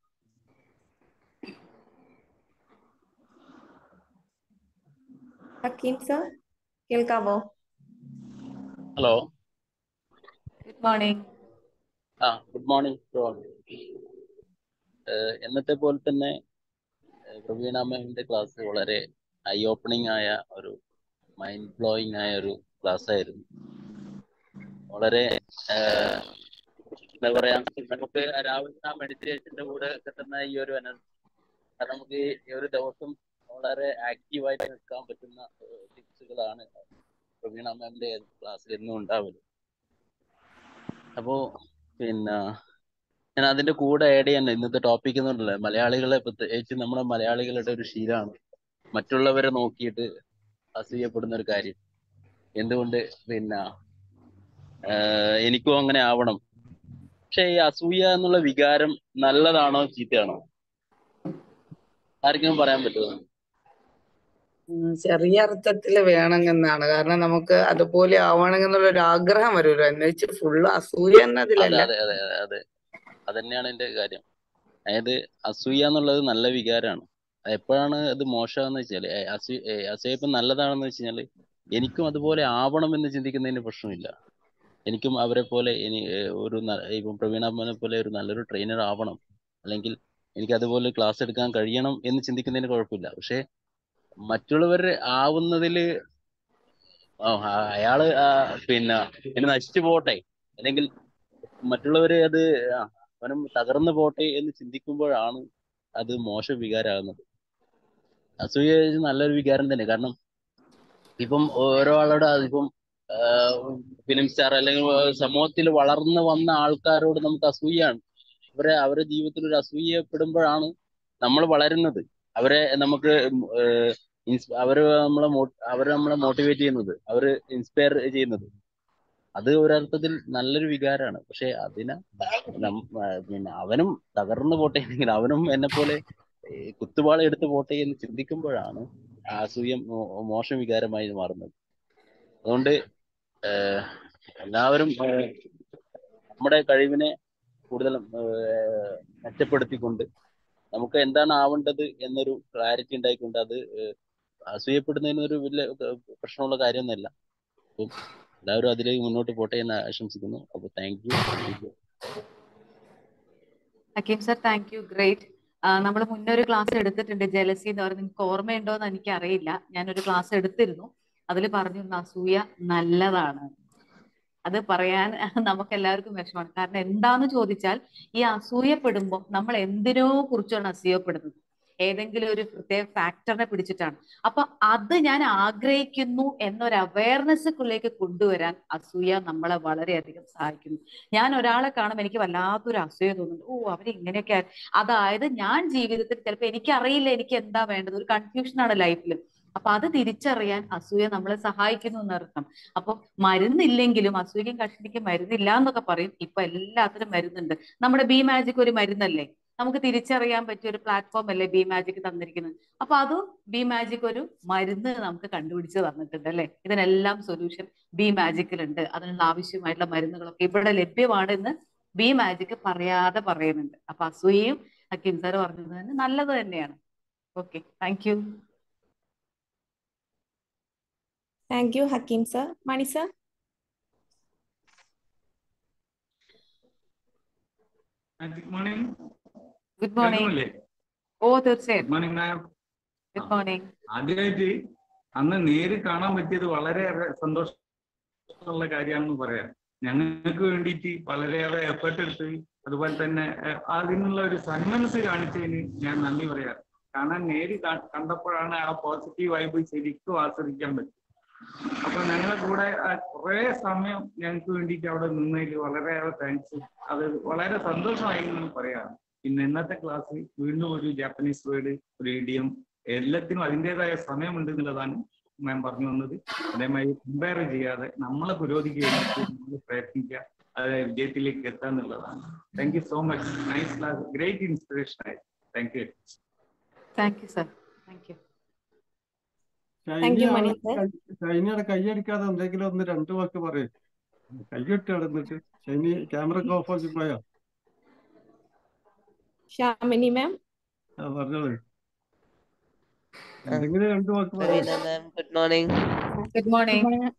Hakeem sir കേൾക്കാവോ ഹലോ ഗുഡ് മോർണിംഗ് ആ ഗുഡ് മോർണിംഗ് ടു ഓൾ എന്നത്തെ പോലെ തന്നെ ഏഹ് പ്രവീണ മാമിന്റെ ക്ലാസ് വളരെ ഐ ഓപ്പണിംഗ് ആയ ഒരു മൈൻഡ് ബ്ലോയിങ് ആയ ഒരു ക്ലാസ് ആയിരുന്നു വളരെ ഏഹ്, എന്താ പറയാ നമുക്ക് രാവിലെ ആ മെഡിറ്റേഷന്റെ കൂടെ കിട്ടുന്ന ഈ ഒരു എനർജി അത് നമുക്ക് ഈ ഒരു ദിവസം വളരെ ആക്റ്റീവായിട്ട് നിൽക്കാൻ പറ്റുന്ന ടിപ്സുകളാണ് പ്രവീണ മാമിന്റെ ക്ലാസ്സിൽ എന്നും ഉണ്ടാവല് അപ്പോ പിന്നെ ഞാൻ അതിന്റെ കൂടെ ആഡ് ചെയ്യാൻ ഇന്നത്തെ ടോപ്പിക് എന്ന് പറഞ്ഞില്ല മലയാളികളെ പ്രത്യേകിച്ച് നമ്മുടെ മലയാളികളുടെ ഒരു ശീലമാണ് മറ്റുള്ളവരെ നോക്കിയിട്ട് അസൂയപ്പെടുന്ന ഒരു കാര്യം എന്തുകൊണ്ട് പിന്നെ ആഹ് എനിക്കും അങ്ങനെ ആവണം പക്ഷെ ഈ അസൂയ എന്നുള്ള വികാരം നല്ലതാണോ ചീത്തയാണോ ആർക്കും പറയാൻ പറ്റുമോ ഉം, ചെറിയ അർത്ഥത്തില് വേണമെന്നാണ് കാരണം നമുക്ക് അതുപോലെ ആവണമെന്നുള്ള ഒരു ആഗ്രഹം വരുമല്ലോ എന്ന് വെച്ച് ഫുള്ള് അസൂയ അതെ എന്നതിലല്ല അതെ അതെ അതെ അതെ അതന്നെയാണ് എന്റെ കാര്യം അതായത് അസൂയ എന്നുള്ളത് നല്ല വികാരമാണ് എപ്പോഴാണ് അത് മോശമാന്ന് വെച്ചാല് ഏ, അസൂ ഏ, അസൂയ ഇപ്പം നല്ലതാണെന്ന് വെച്ച് കഴിഞ്ഞാല് എനിക്കും അതുപോലെ ആവണം എന്ന് ചിന്തിക്കുന്നതിന് പ്രശ്നമില്ല എനിക്കും അവരെ പോലെ ഇനി ഏ, ഒരു ന- ഇപ്പം പ്രവീണ അമ്മനെ പോലെ ഒരു നല്ലൊരു ട്രെയിനർ ആവണം അല്ലെങ്കിൽ എനിക്ക് അതുപോലെ ക്ലാസ് എടുക്കാൻ കഴിയണം എന്ന് ചിന്തിക്കുന്നതിന് കുഴപ്പമില്ല പക്ഷെ മറ്റുള്ളവർ ആവുന്നതില് ആ, ആ, അയാള് ആ, പിന്നെ എന്നെ നശിച്ചു പോട്ടെ അല്ലെങ്കിൽ മറ്റുള്ളവര് അത് ആ, അവനും തകർന്നു പോട്ടെ എന്ന് ചിന്തിക്കുമ്പോഴാണ് അത് മോശ വികാരമാകുന്നത് അസൂയ ഒരു നല്ലൊരു വികാരം തന്നെ കാരണം ഇപ്പം ഓരോ ആളോട് ഇപ്പം ഫിലിം സ്റ്റാർ അല്ലെങ്കിൽ സമൂഹത്തിൽ വളർന്നു വന്ന ആൾക്കാരോട് നമുക്ക് അസൂയാണ് അവരെ അവരുടെ ജീവിതത്തിൽ ഒരു അസൂയപ്പെടുമ്പോഴാണ് നമ്മൾ വളരുന്നത് അവരെ നമുക്ക് ഏഹ് ഇൻസ് അവര് നമ്മളെ മോ- അവര് നമ്മളെ മോട്ടിവേറ്റ് ചെയ്യുന്നത് അവര് ഇൻസ്പയർ ചെയ്യുന്നത് അത് ഒരർത്ഥത്തിൽ നല്ലൊരു വികാരമാണ് പക്ഷെ അതിനെ നം- ആ, പിന്നെ അവനും തകർന്നു പോട്ടെ എങ്കിൽ അവനും എന്നെ പോലെ കുത്തുപാള എടുത്ത് പോട്ടെ എന്ന് ചിന്തിക്കുമ്പോഴാണ് ആ അസൂയ മോ- മോശം വികാരമായി മാറുന്നത് അതുകൊണ്ട് ഏഹ് എല്ലാവരും ഏഹ് നമ്മുടെ കഴിവിനെ കൂടുതൽ ഏഹ് മെച്ചപ്പെടുത്തിക്കൊണ്ട് നമുക്ക് എന്താണ് ആവേണ്ടത് എന്നൊരു ക്ലാരിറ്റി ഉണ്ടായിക്കൊണ്ട് അത് ഏഹ് അസൂയപ്പെടുന്നതിനൊരു വലിയ ഏഹ് പ്രശ്നമുള്ള കാര്യമൊന്നുമല്ല അപ്പം എല്ലാവരും അതിലേക്ക് മുന്നോട്ട് പോട്ടെ എന്ന് ആശംസിക്കുന്നു അപ്പൊ thank you Hakeem sir thank you great നമ്മൾ മുന്നേ ഒരു ക്ലാസ് എടുത്തിട്ടുണ്ട് ജലസി എന്ന് പറയുന്നത് നിങ്ങൾക്ക് ഓർമ്മയുണ്ടോ എന്ന് എനിക്ക് അറിയില്ല ഞാനൊരു ക്ലാസ് എടുത്തിരുന്നു അതിൽ പറഞ്ഞിരുന്നു അസൂയ നല്ലതാണ് അത് പറയാൻ നമുക്ക് എല്ലാവർക്കും വിഷമമാണ് കാരണം എന്താന്ന് ചോദിച്ചാൽ ഈ അസൂയപ്പെടുമ്പോൾ നമ്മൾ എന്തിനോ കുറിച്ചാണ് അസൂയപ്പെടുന്നത് ഏതെങ്കിലും ഒരു പ്രത്യേക ഫാക്ടറിനെ പിടിച്ചിട്ടാണ് അപ്പൊ അത് ഞാൻ ആഗ്രഹിക്കുന്നു എന്നൊരു അവയർനെസ്സുള്ളിലേക്ക് കൊണ്ടുവരാൻ അസൂയ നമ്മളെ വളരെയധികം സഹായിക്കുന്നു ഞാൻ ഒരാളെ കാണുമ്പോൾ എനിക്ക് വല്ലാത്തൊരു അസൂയ തോന്നുന്നു ഓ അവര് ഇങ്ങനെയൊക്കെ ആയി." അതായത് ഞാൻ ജീവിതത്തിൽ ചിലപ്പോൾ എനിക്കറിയില്ല എനിക്ക് എന്താ വേണ്ടത് ഒരു കൺഫ്യൂഷനാണ് ലൈഫിൽ അപ്പൊ അത് തിരിച്ചറിയാൻ അസൂയ നമ്മളെ സഹായിക്കുന്നു എന്നർത്ഥം അപ്പൊ മരുന്നില്ലെങ്കിലും അസൂയക്കും കഷണിക്കും മരുന്നില്ല എന്നൊക്കെ പറയും ഇപ്പൊ എല്ലാത്തിനും മരുന്നുണ്ട് നമ്മുടെ ബി മാജിക് ഒരു മരുന്നല്ലേ നമുക്ക് തിരിച്ചറിയാൻ പറ്റിയ ഒരു പ്ലാറ്റ്ഫോം അല്ലേ ബി മാജിക് തന്നിരിക്കുന്നത് അപ്പൊ അതും ബി മാജിക് ഒരു മരുന്ന് നമുക്ക് കണ്ടുപിടിച്ച് തന്നിട്ടുണ്ട് അല്ലെ ഇതിനെല്ലാം സൊല്യൂഷൻ ബി മാജിക്കിലുണ്ട് അതിനുള്ള ആവശ്യമായിട്ടുള്ള മരുന്നുകളൊക്കെ ഇവിടെ ലഭ്യമാണ് എന്ന് ബി മാജിക് പറയാതെ പറയുന്നുണ്ട് അപ്പൊ അസൂയയും ഹക്കീം സാർ പറഞ്ഞത് തന്നെ നല്ലത് തന്നെയാണ് okay thank you thank you Hakeem sir Mani sir good morning good morning കേൾക്കുന്നില്ലേ ഓ തീർച്ചയായും good morning ma'am good morning ആദ്യമായിട്ട് അന്ന് നേര് കാണാൻ പറ്റിയത് വളരെയേറെ സന്തോഷമുള്ള കാര്യമാണെന്ന് പറയാം ഞങ്ങൾക്ക് വേണ്ടിയിട്ട് വളരെയേറെ എഫേർട്ട് എടുത്ത് അതുപോലെ തന്നെ ഏഹ്, അതിനുള്ള ഒരു സന്മനസ് കാണിച്ചതിന് ഞാൻ നന്ദി പറയാം കാണാൻ നേര് കാ- കണ്ടപ്പോഴാണ് ആ പോസിറ്റീവ് വൈബ് ശരിക്കും ആസ്വദിക്കാൻ പറ്റും അപ്പൊ ഞങ്ങളെ കൂടെ ആ കുറേ സമയം ഞങ്ങൾക്ക് വേണ്ടിയിട്ട് അവിടെ നിന്നതിൽ വളരെയേറെ താങ്ക്സ് അത് വളരെ സന്തോഷമായി എന്ന് പറയാം ഇന്ന് ഇന്നത്തെ ക്ലാസ് വീണ്ടും ഒരു ജാപ്പനീസ് വേർഡ് ഒരു ഇഡിയം എല്ലാത്തിനും അതിൻ്റെതായ സമയമുണ്ട് എന്നുള്ളതാണ് മാം പറഞ്ഞു വന്നത് അതേമാതിരി കമ്പയർ ചെയ്യാതെ നമ്മളെ പുരോഗതിക്ക് വേണ്ടിയിട്ട് നമ്മൾ പ്രയത്നിക്കുക അത് വിജയത്തിലേക്ക് എത്തുക എന്നുള്ളതാണ് thank you so much nice class great inspiration ആയി thank you thank you sir thank you thank you Mani sir ഷൈനിയുടെ കൈയടിക്കാതെ എന്തെങ്കിലും ഒന്ന് രണ്ടു വാക്ക് പറയും കൈയ്യൊട്ടി നടന്നിട്ട് ഷൈനി ക്യാമറ ഓഫ് ആക്കി പോയോ ഷാമിനി മാം ആ പറഞ്ഞോളൂ എന്തെങ്കിലും രണ്ടു വാക്ക് പറയും Praveena ma'am good morning good morning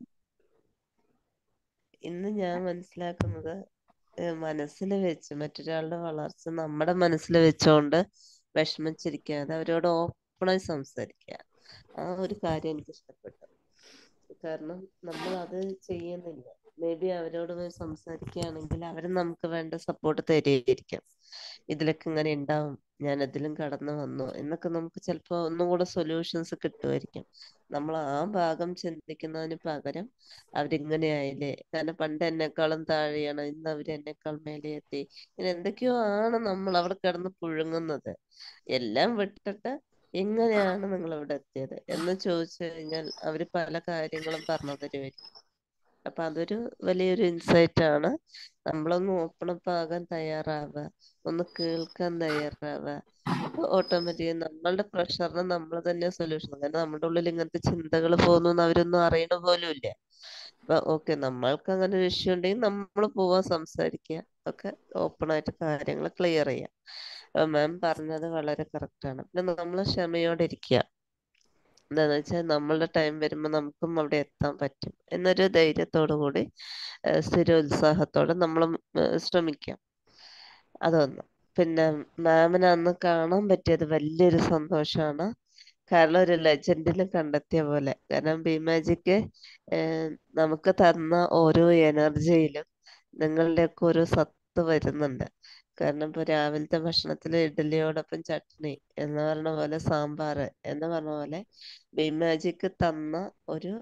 ഇന്ന് ഞാൻ മനസ്സിലാക്കുന്നത് ഏഹ് മനസ്സിൽ വെച്ച് മറ്റൊരാളുടെ വളർച്ച നമ്മുടെ മനസ്സിൽ വെച്ചുകൊണ്ട് വിഷമിച്ചിരിക്കാതെ അവരോട് ഓപ്പണായി സംസാരിക്കുക ആ ഒരു കാര്യം എനിക്ക് ഇഷ്ടപ്പെട്ടു കാരണം നമ്മൾ അത് ചെയ്യുന്നില്ല മേ ബി അവരോട് പോയി സംസാരിക്കുകയാണെങ്കിൽ അവർ നമുക്ക് വേണ്ട സപ്പോർട്ട് തരുമായിരിക്കാം ഇതിലൊക്കെ ഇങ്ങനെ ഉണ്ടാവും ഞാൻ അതിലും കടന്നു വന്നു എന്നൊക്കെ നമുക്ക് ചിലപ്പോൾ ഒന്നും കൂടെ സൊല്യൂഷൻസ് കിട്ടുമായിരിക്കും നമ്മൾ ആ ഭാഗം ചിന്തിക്കുന്നതിന് പകരം അവരിങ്ങനെ ആയില്ലേ കാരണം പണ്ട് എന്നെക്കാളും താഴെയാണ് ഇന്ന് അവർ എന്നെക്കാൾ മേലെ എത്തി ഇങ്ങനെ എന്തൊക്കെയോ ആണ് നമ്മൾ അവിടെ കിടന്ന് പുഴുങ്ങുന്നത് എല്ലാം വിട്ടിട്ട് എങ്ങനെയാണ് നിങ്ങൾ ഇവിടെ എത്തിയത് എന്ന് ചോദിച്ചു കഴിഞ്ഞാൽ അവർ പല കാര്യങ്ങളും പറഞ്ഞു തരുമായിരിക്കും അപ്പൊ അതൊരു വലിയൊരു ഇൻസൈറ്റ് ആണ് നമ്മളൊന്ന് ഓപ്പൺ അപ്പ് ആകാൻ തയ്യാറാവുക ഒന്ന് കേൾക്കാൻ തയ്യാറാവുക അപ്പൊ ഓട്ടോമാറ്റിക് നമ്മളുടെ പ്രഷറിന് നമ്മൾ തന്നെ സൊല്യൂഷൻ കാരണം നമ്മുടെ ഉള്ളിൽ ഇങ്ങനത്തെ ചിന്തകൾ പോകുന്നു എന്ന് അവരൊന്നും അറിയണ പോലും ഇല്ല അപ്പൊ ഓക്കെ നമ്മൾക്ക് അങ്ങനെ ഒരു ഇഷ്യൂ ഉണ്ടെങ്കിൽ നമ്മൾ പോവാൻ സംസാരിക്കുക ഒക്കെ ഓപ്പൺ ആയിട്ട് കാര്യങ്ങൾ ക്ലിയർ ചെയ്യാം മാം പറഞ്ഞത് വളരെ correct ആണ് പിന്നെ നമ്മൾ ക്ഷമയോടെ ഇരിക്കുക എന്താന്ന് വെച്ചാൽ നമ്മളുടെ ടൈം വരുമ്പോൾ നമുക്കും അവിടെ എത്താൻ പറ്റും എന്നൊരു ധൈര്യത്തോടു കൂടി ഏഹ് സ്ഥിരോത്സാഹത്തോടെ നമ്മൾ ശ്രമിക്കാം അതൊന്ന് പിന്നെ മാമിനെ അന്ന് കാണാൻ പറ്റിയത് വലിയൊരു സന്തോഷമാണ് കാരണം ഒരു ലെജൻഡിൽ കണ്ടെത്തിയ പോലെ കാരണം ബി മാജിക്ക് നമുക്ക് തന്ന ഓരോ എനർജിയിലും നിങ്ങളുടെയൊക്കെ ഓരോ സത്ത് ഒത്തു വരുന്നുണ്ട് കാരണം ഇപ്പൊ രാവിലത്തെ ഭക്ഷണത്തിൽ ഇഡ്ഡലിയോടൊപ്പം ചട്നി എന്ന് പറഞ്ഞ പോലെ സാമ്പാർ എന്ന് പറഞ്ഞ പോലെ ബിമാജിക്ക് തന്ന ഒരു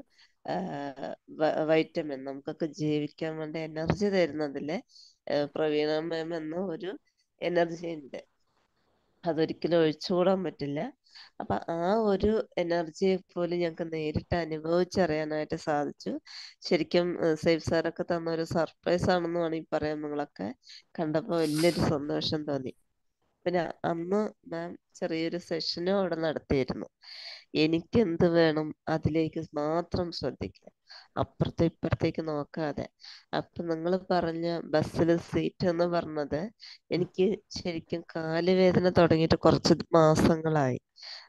വൈറ്റമിൻ നമുക്കൊക്കെ ജീവിക്കാൻ വേണ്ടി എനർജി തരുന്നതില് പ്രവീണ മാം എന്ന ഒരു എനർജി ഉണ്ട് അതൊരിക്കലും ഒഴിച്ചുകൂടാൻ പറ്റില്ല അപ്പൊ ആ ഒരു എനർജിയെ പോലും ഞങ്ങൾക്ക് നേരിട്ട് അനുഭവിച്ചറിയാനായിട്ട് സാധിച്ചു ശരിക്കും സേഫ് സാറൊക്കെ തന്ന ഒരു സർപ്രൈസ് ആണെന്ന് വേണമെങ്കിൽ പറയാം നിങ്ങളൊക്കെ കണ്ടപ്പോ വലിയൊരു സന്തോഷം തോന്നി പിന്നെ അന്ന് മാം ചെറിയൊരു സെഷനും അവിടെ നടത്തിയിരുന്നു എനിക്ക് എന്ത് വേണം അതിലേക്ക് മാത്രം ശ്രദ്ധിക്കുക അപ്പുറത്തെ ഇപ്പുറത്തേക്ക് നോക്കാതെ അപ്പൊ നിങ്ങൾ പറഞ്ഞ ബസ്സിൽ സീറ്റ് എന്ന് പറഞ്ഞത് എനിക്ക് ശരിക്കും കാലുവേദന തുടങ്ങിയിട്ട് കുറച്ച് മാസങ്ങളായി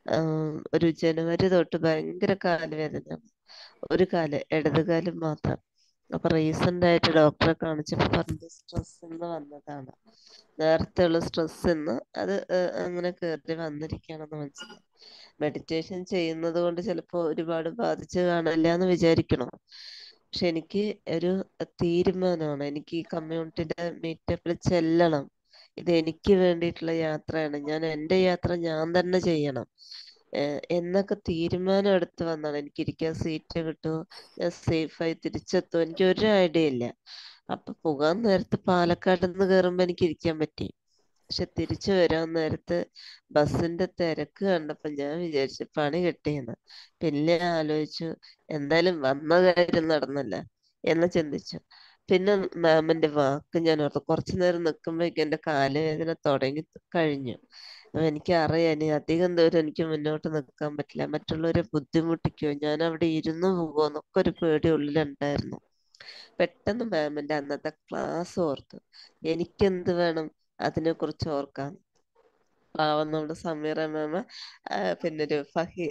ഒരു ജനുവരി തൊട്ട് ഭയങ്കര കാലുവേദന ഒരു കാല് ഇടത് കാല് മാത്രം അപ്പൊ റീസെന്റ് ആയിട്ട് ഡോക്ടറെ കാണിച്ചപ്പോ പറഞ്ഞത് സ്ട്രെസ് എന്ന് വന്നതാണ് നേരത്തെ ഉള്ള സ്ട്രെസ് എന്ന് അത് അങ്ങനെ കയറി വന്നിരിക്കുകയാണെന്ന് മനസ്സിലായി മെഡിറ്റേഷൻ ചെയ്യുന്നത് കൊണ്ട് ചിലപ്പോൾ ഒരുപാട് ബാധിച്ചു കാണില്ല എന്ന് വിചാരിക്കണോ പക്ഷെ എനിക്ക് ഒരു തീരുമാനമാണ് എനിക്ക് ഈ കമ്മ്യൂണിറ്റിയുടെ മീറ്റപ്പിൽ ചെല്ലണം ഇത് എനിക്ക് വേണ്ടിയിട്ടുള്ള യാത്രയാണ് ഞാൻ എൻ്റെ യാത്ര ഞാൻ തന്നെ ചെയ്യണം എന്നൊക്കെ തീരുമാനം എടുത്ത് വന്നാണ് എനിക്ക് ഇരിക്കാൻ സീറ്റ് കിട്ടുമോ ഞാൻ സേഫായി തിരിച്ചെത്തുമോ എനിക്ക് ഒരു ഐഡിയ ഇല്ല അപ്പൊ പോകാൻ നേരത്ത് പാലക്കാട് നിന്ന് കയറുമ്പോ എനിക്ക് ഇരിക്കാൻ പറ്റി പക്ഷെ തിരിച്ചു വരാൻ നേരത്ത് ബസ്സിന്റെ തിരക്ക് കണ്ടപ്പോ ഞാൻ വിചാരിച്ചു പണി കിട്ടിയെന്ന് പിന്നെ ആലോചിച്ചു എന്തായാലും വന്ന കാര്യം നടന്നല്ല എന്ന് ചിന്തിച്ചു പിന്നെ മാമിന്റെ വാക്ക് ഞാൻ ഓർത്തു കുറച്ചു നേരം നിൽക്കുമ്പോഴേക്കും എന്റെ കാലുവേദന തുടങ്ങി കഴിഞ്ഞു എനിക്ക് അറിയാം ഇനി അധികം ദൂരം എനിക്ക് മുന്നോട്ട് നിൽക്കാൻ പറ്റില്ല മറ്റുള്ളവരെ ബുദ്ധിമുട്ടിക്കോ ഞാൻ അവിടെ ഇരുന്ന് പോകുമോ എന്നൊക്കെ ഒരു പേടി ഉള്ളിലുണ്ടായിരുന്നു പെട്ടെന്ന് മാമിന്റെ അന്നത്തെ ക്ലാസ് ഓർത്തു എനിക്കെന്ത് വേണം അതിനെ കുറിച്ച് ഓർക്കാം പാവം നമ്മുടെ സമീറ മാമ പിന്നെ ഒരു ഫഹി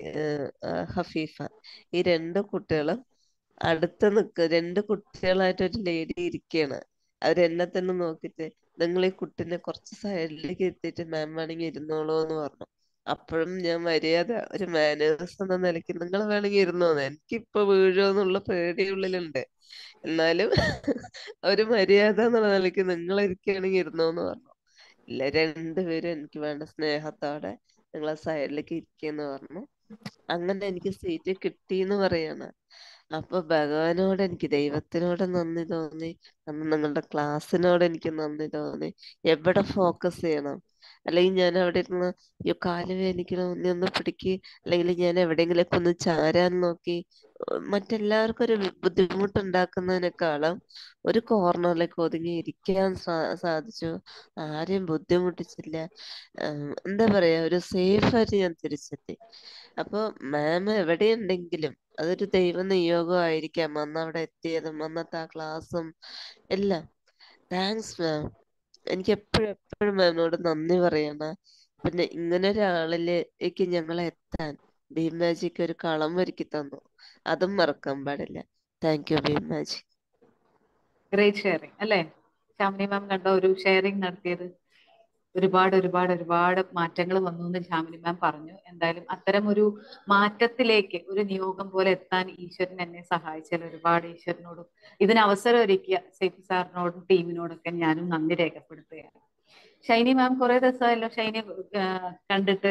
ഹഫീഫ ഈ രണ്ട് കുട്ടികളും അടുത്ത് നിൽക്ക രണ്ട് കുട്ടികളായിട്ട് ഒരു ലേഡി ഇരിക്കുകയാണ് അവരെന്നെ തന്നെ നോക്കിയിട്ട് നിങ്ങൾ ഈ കുട്ടിനെ കുറച്ച് സൈഡിലേക്ക് എത്തിയിട്ട് മാം വേണമെങ്കിൽ ഇരുന്നോളൂ എന്ന് പറഞ്ഞു അപ്പോഴും ഞാൻ മര്യാദ ഒരു മാനേഴ്സ് എന്ന നിലയ്ക്ക് നിങ്ങൾ വേണമെങ്കിൽ ഇരുന്നോന്ന് എനിക്കിപ്പോ വീഴോ എന്നുള്ള പേടി ഉള്ളിലുണ്ട് എന്നാലും ഒരു മര്യാദ എന്നുള്ള നിലയ്ക്ക് നിങ്ങൾ ഇരിക്കുകയാണെങ്കിൽ ഇരുന്നോന്ന് പറഞ്ഞു ഇല്ല രണ്ടുപേരും എനിക്ക് വേണ്ട സ്നേഹത്തോടെ നിങ്ങളെ സൈഡിലേക്ക് ഇരിക്കെന്ന് പറഞ്ഞു അങ്ങനെ എനിക്ക് സീറ്റ് കിട്ടിയെന്ന് പറയാണ് അപ്പൊ ഭഗവാനോട് എനിക്ക് ദൈവത്തിനോട് നന്ദി തോന്നി അന്ന് നിങ്ങളുടെ ക്ലാസ്സിനോട് എനിക്ക് നന്ദി തോന്നി എവിടെ ഫോക്കസ് ചെയ്യണം അല്ലെങ്കിൽ ഞാൻ അവിടെ ഇരുന്ന് അയ്യോ കാല് വേദനിക്കണം നീ ഒന്ന് പിടിക്ക് അല്ലെങ്കിൽ ഞാൻ എവിടെയെങ്കിലൊക്കെ ഒന്ന് ചാരാൻ നോക്കി മറ്റെല്ലാവർക്കും ഒരു ബുദ്ധിമുട്ടുണ്ടാക്കുന്നതിനേക്കാളും ഒരു കോർണറിലേക്ക് ഒതുങ്ങി ഇരിക്കാൻ സാ സാധിച്ചു ആരെയും ബുദ്ധിമുട്ടിച്ചില്ല എന്താ പറയാ ഒരു സേഫ് ആയിട്ട് ഞാൻ തിരിച്ചെത്തി അപ്പൊ മാം എവിടെയുണ്ടെങ്കിലും അതൊരു ദൈവ നിയോഗം ആയിരിക്കാം അന്ന് അവിടെ എത്തിയതും അന്നത്തെ ആ ക്ലാസ്സും എല്ലാം താങ്ക്സ് മാം എനിക്ക് എപ്പോഴും എപ്പോഴും മാമിനോട് നന്ദി പറയണം പിന്നെ ഇങ്ങനെ ഒരാളിലേക്ക് ഞങ്ങളെ എത്താൻ ഭീം മാജിക്ക് ഒരു കളം ഒരുക്കി തന്നു അതും മറക്കാൻ പാടില്ല thank you Bheem magic great sharing അല്ലേ ശ്യാമിനി മാം കണ്ട ഒരു ഷെയറിംഗ് നടത്തിയത് ഒരുപാട് ഒരുപാട് ഒരുപാട് മാറ്റങ്ങൾ വന്നു എന്ന് ശ്യാമിനി മാം പറഞ്ഞു എന്തായാലും അത്തരം ഒരു മാറ്റത്തിലേക്ക് ഒരു നിയോഗം പോലെ എത്താൻ ഈശ്വരൻ എന്നെ സഹായിച്ചാൽ ഒരുപാട് ഈശ്വരനോടും ഇതിന് അവസരം ഒരുക്കിയ സേഫി സാറിനോടും ടീമിനോടൊക്കെ ഞാനും നന്ദി രേഖപ്പെടുത്തുകയാണ് ഷൈനി മാം കുറെ ദിവസമായല്ലോ ഷൈനി കണ്ടിട്ട്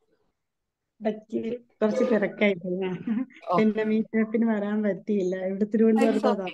ഇടയ്ക്ക് കുറച്ച് തിരക്കായിപ്പോയി ഞാൻ പിന്നെ മീറ്റപ്പിന് വരാൻ പറ്റിയില്ല ഇവിടെ തിരുവനന്തപുരത്ത് അതാ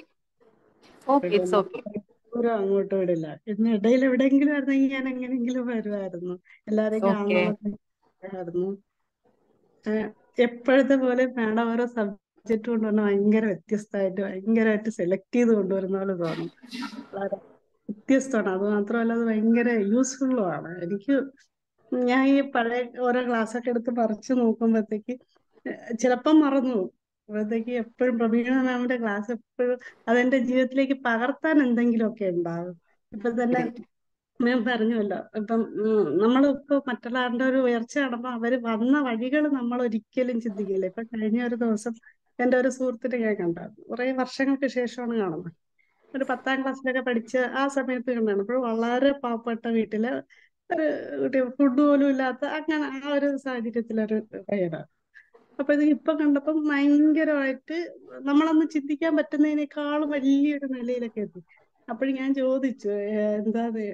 ദൂരം അങ്ങോട്ടും വിടില്ല പിന്നെ ഇടയിൽ എവിടെയെങ്കിലും ആയിരുന്നെങ്കിൽ ഞാൻ എങ്ങനെയെങ്കിലും വരുമായിരുന്നു എല്ലാരെയും കാണണമെന്നായിരുന്നു എപ്പോഴത്തെ പോലെ മാഡം ഓരോ സബ്ജക്ട് കൊണ്ടുവന്ന ഭയങ്കര വ്യത്യസ്തമായിട്ട് ഭയങ്കരമായിട്ട് സെലക്ട് ചെയ്ത് കൊണ്ടുവരുന്ന പോലെ തോന്നും വളരെ വ്യത്യസ്തമാണ് അത് മാത്രമല്ല അത് ഭയങ്കര യൂസ്ഫുള്ളും ആണ് എനിക്ക് ഞാൻ ഈ പഴയ ഓരോ ക്ലാസ് ഒക്കെ എടുത്ത് പറിച്ചു നോക്കുമ്പോഴത്തേക്ക് ചിലപ്പം മറന്നു പോകും അപ്പോഴത്തേക്ക് എപ്പോഴും പ്രവീണ മാമിന്റെ ക്ലാസ് എപ്പോഴും അതെന്റെ ജീവിതത്തിലേക്ക് പകർത്താൻ എന്തെങ്കിലുമൊക്കെ ഉണ്ടാകും ഇപ്പൊ തന്നെ ഞാൻ പറഞ്ഞുവല്ലോ ഇപ്പം നമ്മളിപ്പോ മറ്റുള്ള ആളുടെ ഒരു ഉയർച്ച കാണുമ്പോ അവര് വന്ന വഴികൾ നമ്മൾ ഒരിക്കലും ചിന്തിക്കില്ല ഇപ്പൊ കഴിഞ്ഞ ഒരു ദിവസം എന്റെ ഒരു സുഹൃത്തിനെ ഞാൻ കണ്ടായിരുന്നു കുറെ വർഷങ്ങൾക്ക് ശേഷമാണ് കാണുന്നത് ഒരു പത്താം ക്ലാസ്സിലൊക്കെ പഠിച്ച ആ സമയത്ത് കണ്ടാണ് അപ്പോൾ വളരെ പാവപ്പെട്ട വീട്ടിലെ ഒരു കുട്ടി ഫുഡ് പോലും ഇല്ലാത്ത അങ്ങനെ ആ ഒരു സാഹചര്യത്തിലൊരു പയ്യനാണ് അപ്പൊ ഇത് ഇപ്പൊ കണ്ടപ്പം ഭയങ്കരമായിട്ട് നമ്മളന്ന് ചിന്തിക്കാൻ പറ്റുന്നതിനേക്കാളും വലിയൊരു നിലയിലൊക്കെ എത്തി അപ്പോഴും ഞാൻ ചോദിച്ചു "ഏഹ് എന്താ ഇത്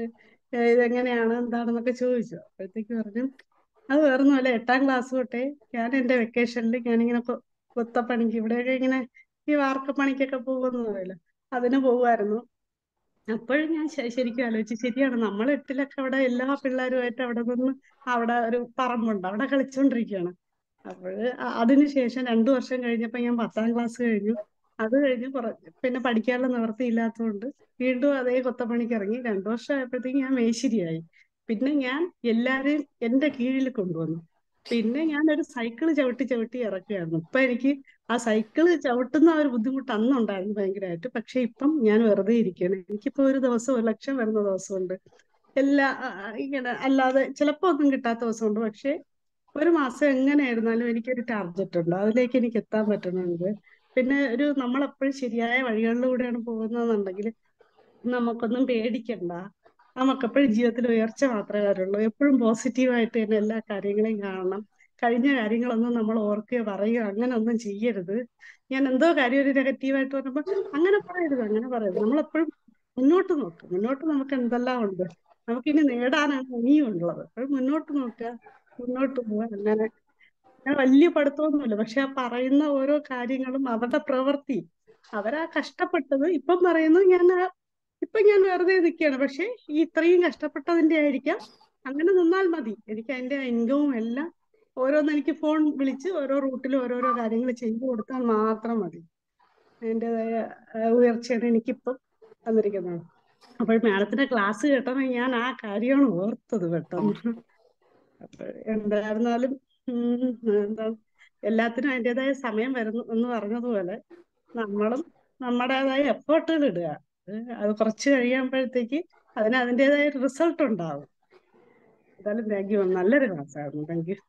ഏഹ് ഇതെങ്ങനെയാണ് എന്താണെന്നൊക്കെ ചോദിച്ചു അപ്പോഴത്തേക്ക് പറഞ്ഞു അത് വേറൊന്നുമല്ല എട്ടാം ക്ലാസ് തൊട്ടേ ഞാൻ എൻ്റെ വെക്കേഷനിൽ ഞാനിങ്ങനെ കൊ- കൊത്തപ്പണിക്ക് ഇവിടെയൊക്കെ ഇങ്ങനെ ഈ വാർക്കപ്പണിക്കൊക്കെ പോകുമെന്ന് പറയല്ലോ അതിന് പോകുമായിരുന്നു അപ്പോഴും ഞാൻ ശ- ശരിക്കും ആലോചിച്ചു ശരിയാണ് നമ്മൾ എട്ടിലൊക്കെ അവിടെ എല്ലാ പിള്ളേരുമായിട്ട് അവിടെ നിന്ന് അവിടെ ഒരു പറമ്പുണ്ട് അവിടെ കളിച്ചുകൊണ്ടിരിക്കുകയാണ് അപ്പോൾ അതിനുശേഷം രണ്ടു വർഷം കഴിഞ്ഞപ്പോൾ ഞാൻ പത്താം ക്ലാസ് കഴിഞ്ഞു അത് കഴിഞ്ഞ് കുറ പിന്നെ പഠിക്കാനുള്ള നിവൃത്തി ഇല്ലാത്തതുകൊണ്ട് വീണ്ടും അതേ കൊത്തപ്പണിക്ക് ഇറങ്ങി രണ്ടു വർഷം ആയപ്പോഴത്തേക്ക് ഞാൻ മേശിരിയായി പിന്നെ ഞാൻ എല്ലാവരെയും എൻ്റെ കീഴിൽ കൊണ്ടുവന്നു പിന്നെ ഞാൻ ഒരു സൈക്കിള് ചവിട്ടി ചവിട്ടി ഇറക്കുകയായിരുന്നു ഇപ്പൊ എനിക്ക് ആ സൈക്കിള് ചവിട്ടുന്ന ആ ഒരു ബുദ്ധിമുട്ട് അന്നുണ്ടായിരുന്നു ഭയങ്കരമായിട്ട് പക്ഷെ ഇപ്പം ഞാൻ വെറുതെ ഇരിക്കുകയാണ് എനിക്കിപ്പോ ഒരു ദിവസം ഒരു ലക്ഷം വരുന്ന ദിവസമുണ്ട് എല്ലാ ആ, ആ, ഇങ്ങനെ അല്ലാതെ ചിലപ്പോ ഒന്നും കിട്ടാത്ത ദിവസമുണ്ട് പക്ഷെ ഒരു മാസം എങ്ങനെയായിരുന്നാലും എനിക്കൊരു ടാർഗറ്റ് ഉണ്ട് അതിലേക്ക് എനിക്ക് എത്താൻ പറ്റുന്നുണ്ട് പിന്നെ ഒരു നമ്മളെപ്പോഴും ശരിയായ വഴികളിലൂടെയാണ് പോകുന്നതെന്നുണ്ടെങ്കിൽ നമുക്കൊന്നും പേടിക്കണ്ട നമുക്കെപ്പോഴും ജീവിതത്തിൽ ഉയർച്ച മാത്രമേ വരുള്ളൂ എപ്പോഴും പോസിറ്റീവായിട്ട് തന്നെ എല്ലാ കാര്യങ്ങളെയും കാണണം കഴിഞ്ഞ കാര്യങ്ങളൊന്നും നമ്മൾ ഓർക്കുകയോ പറയുകയോ അങ്ങനെ ഒന്നും ചെയ്യരുത് ഞാൻ എന്തോ കാര്യം ഒരു നെഗറ്റീവായിട്ട് പറഞ്ഞപ്പോൾ അങ്ങനെ പറയരുത് അങ്ങനെ പറയരുത് നമ്മളെപ്പോഴും മുന്നോട്ട് നോക്കുക മുന്നോട്ട് നമുക്ക് എന്തെല്ലാം ഉണ്ട് നമുക്കിനി നേടാനാണ് ഇനിയും ഉള്ളത് അപ്പോൾ മുന്നോട്ട് നോക്കുക മുന്നോട്ട് പോവുക അങ്ങനെ ഞാൻ വലിയ പഠിത്തമൊന്നുമില്ല പക്ഷെ ആ പറയുന്ന ഓരോ കാര്യങ്ങളും അവരുടെ പ്രവൃത്തി അവരാ കഷ്ടപ്പെട്ടത് ഇപ്പം പറയുന്നു ഞാൻ ആ- ഇപ്പൊ ഞാൻ വെറുതെ നിൽക്കുകയാണ് പക്ഷെ ഈ ഇത്രയും കഷ്ടപ്പെട്ടതിന്റെ ആയിരിക്കാം അങ്ങനെ നിന്നാൽ മതി എനിക്ക് അതിന്റെ ഇൻകവും എല്ലാം ഓരോന്ന് എനിക്ക് ഫോൺ വിളിച്ച് ഓരോ റൂട്ടിൽ ഓരോരോ കാര്യങ്ങൾ ചെയ്തു കൊടുത്താൽ മാത്രം മതി അതിൻ്റെതായ ഉയർച്ചയാണ് എനിക്കിപ്പം വന്നിരിക്കുന്നത് അപ്പോൾ മാഡത്തിന്റെ ക്ലാസ് കേട്ടപ്പോൾ ഞാൻ ആ കാര്യമാണ് ഓർത്തത് പെട്ടെന്ന് അപ്പൊ എന്തായിരുന്നാലും ഉം, എന്താ എല്ലാത്തിനും അതിൻ്റെതായ സമയം വരുന്നു എന്ന് പറഞ്ഞതുപോലെ നമ്മളും നമ്മുടേതായ എഫേർട്ടുകൾ ഇടുക അത് അത് കുറച്ച് കഴിയുമ്പോഴത്തേക്ക് അതിന് അതിൻ്റെതായ റിസൾട്ട് ഉണ്ടാവും എന്തായാലും താങ്ക് യു നല്ലൊരു ക്ലാസ് ആയിരുന്നു താങ്ക് യു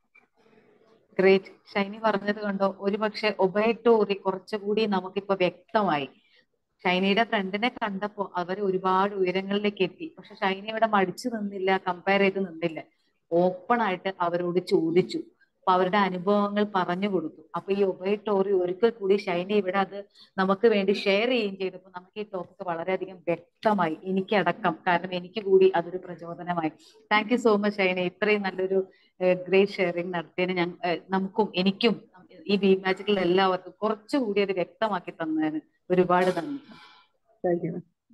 ഗ്രേറ്റ് ഷൈനി പറഞ്ഞത് കണ്ടോ ഒരുപക്ഷെ ഒബൈറ്റോറി കുറച്ചുകൂടി നമുക്കിപ്പോ വ്യക്തമായി ഷൈനിയുടെ ഫ്രണ്ടിനെ കണ്ടപ്പോ അവർ ഒരുപാട് ഉയരങ്ങളിലേക്ക് എത്തി പക്ഷെ ഷൈനി ഇവിടെ മടിച്ചു നിന്നില്ല കമ്പയർ ചെയ്ത് നിന്നില്ല ഓപ്പൺ ആയിട്ട് അവരോട് ചോദിച്ചു അപ്പൊ അവരുടെ അനുഭവങ്ങൾ പറഞ്ഞു കൊടുത്തു അപ്പൊ ഈ ഒബൈറ്റോറി ഒരിക്കൽ കൂടി ഷൈനി ഇവിടെ അത് നമുക്ക് വേണ്ടി ഷെയർ ചെയ്യുകയും ചെയ്തപ്പോൾ നമുക്ക് ഈ ടോപ്പിക് വളരെയധികം വ്യക്തമായി എനിക്കടക്കം കാരണം എനിക്ക് കൂടി അതൊരു പ്രചോദനമായി thank you so much Shiny ഇത്രയും നല്ലൊരു ഗ്രേറ്റ് ഷെയറിംഗ് നടത്തിയതിന് ഞാൻ ഏഹ് നമുക്കും എനിക്കും ഈ ബി മാജിക്കിൽ എല്ലാവർക്കും കുറച്ചുകൂടി അത് വ്യക്തമാക്കി തന്നതിന് ഒരുപാട് നന്ദി thank you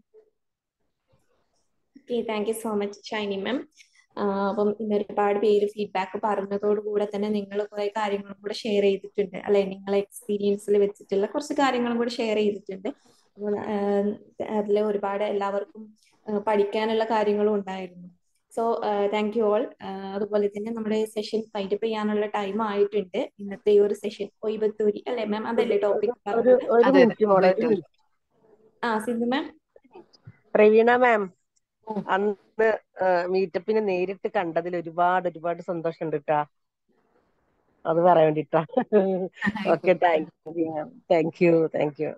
okay thank you so much Shiny ma'am അപ്പം ഇന്ന് ഒരുപാട് പേര് ഫീഡ്ബാക്ക് പറഞ്ഞതോടുകൂടെ തന്നെ നിങ്ങൾ കുറെ കാര്യങ്ങളും കൂടെ ഷെയർ ചെയ്തിട്ടുണ്ട് അല്ലെ നിങ്ങളെ എക്സ്പീരിയൻസിൽ വെച്ചിട്ടുള്ള കുറച്ച് കാര്യങ്ങളും കൂടെ ഷെയർ ചെയ്തിട്ടുണ്ട് അപ്പോൾ അതിൽ ഒരുപാട് എല്ലാവർക്കും ആ, പഠിക്കാനുള്ള കാര്യങ്ങളും ഉണ്ടായിരുന്നു സോ താങ്ക് യു ഓൾ അതുപോലെ തന്നെ നമ്മുടെ സെഷൻ വൈൻഡപ്പ് ചെയ്യാനുള്ള ടൈം ആയിട്ടുണ്ട് ഇന്നത്തെ ഈ ഒരു സെഷൻ ഒയ്ബത്തൂരി അല്ലെ മാം അതല്ലേ ടോപ്പിക് ഒരു പറഞ്ഞത് ഒരു അതെ അതെ മിനിറ്റ് മോളെ ഒരു ഒബൈറ്റോറി മിനിറ്റ് ആ സിന്ധു മാം പ്രവീണ മാം ഓ അന്ന് മീറ്റപ്പിന് നേരിട്ട് കണ്ടതിൽ ഒരുപാട് ഒരുപാട് സന്തോഷമുണ്ട് കേട്ടാ അത് പറയാൻ വേണ്ടിട്ടാ okay thank you thank you thank you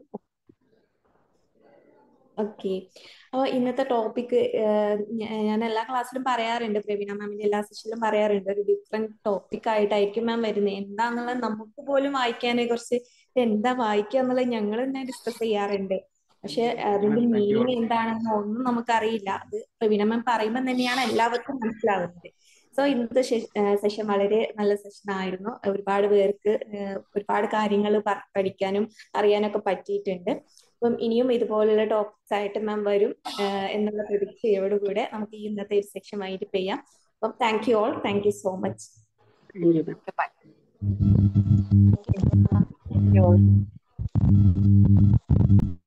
okay അപ്പോൾ ഇന്നത്തെ ടോപ്പിക്ക് ഞാൻ എല്ലാ ക്ലാസ്സിലും പറയാറുണ്ട് പ്രവീണ മാമിന്റെ എല്ലാ സെഷനിലും പറയാറുണ്ട് ഒരു ഡിഫറെന്റ് ടോപ്പിക് ആയിട്ടായിരിക്കും മാം വരുന്നത് എന്താന്നുള്ളത് നമുക്ക് പോലും വായിക്കാനെ കുറച്ച് ഇത് എന്താ വായിക്കുക എന്നുള്ളത് ഞങ്ങൾ തന്നെ ഡിസ്കസ് ചെയ്യാറുണ്ട് പക്ഷെ അതിന്റെ താങ്ക് യു മീനിങ് എന്താണെന്ന് ഒന്നും നമുക്കറിയില്ല അത് പ്രവീണ മാം പറയുമ്പോൾ തന്നെയാണ് എല്ലാവർക്കും മനസ്സിലാവുന്നത് സോ ഇന്നത്തെ സെഷൻ വളരെ നല്ല സെഷൻ ആയിരുന്നു ഒരുപാട് പേർക്ക് ഏഹ് ഒരുപാട് കാര്യങ്ങൾ പഠിക്കാനും അറിയാനൊക്കെ പറ്റിയിട്ടുണ്ട് അപ്പം ഇനിയും ഇതുപോലുള്ള ടോപ്പിക്സ് ആയിട്ട് മാം വരും ഏഹ് എന്നുള്ള പ്രതീക്ഷയോടുകൂടെ നമുക്ക് ഈ ഇന്നത്തെ ഒരു സെഷൻ വൈൻഡപ്പ് ചെയ്യാം അപ്പം thank you all thank you so much thank you ma'am bye thank U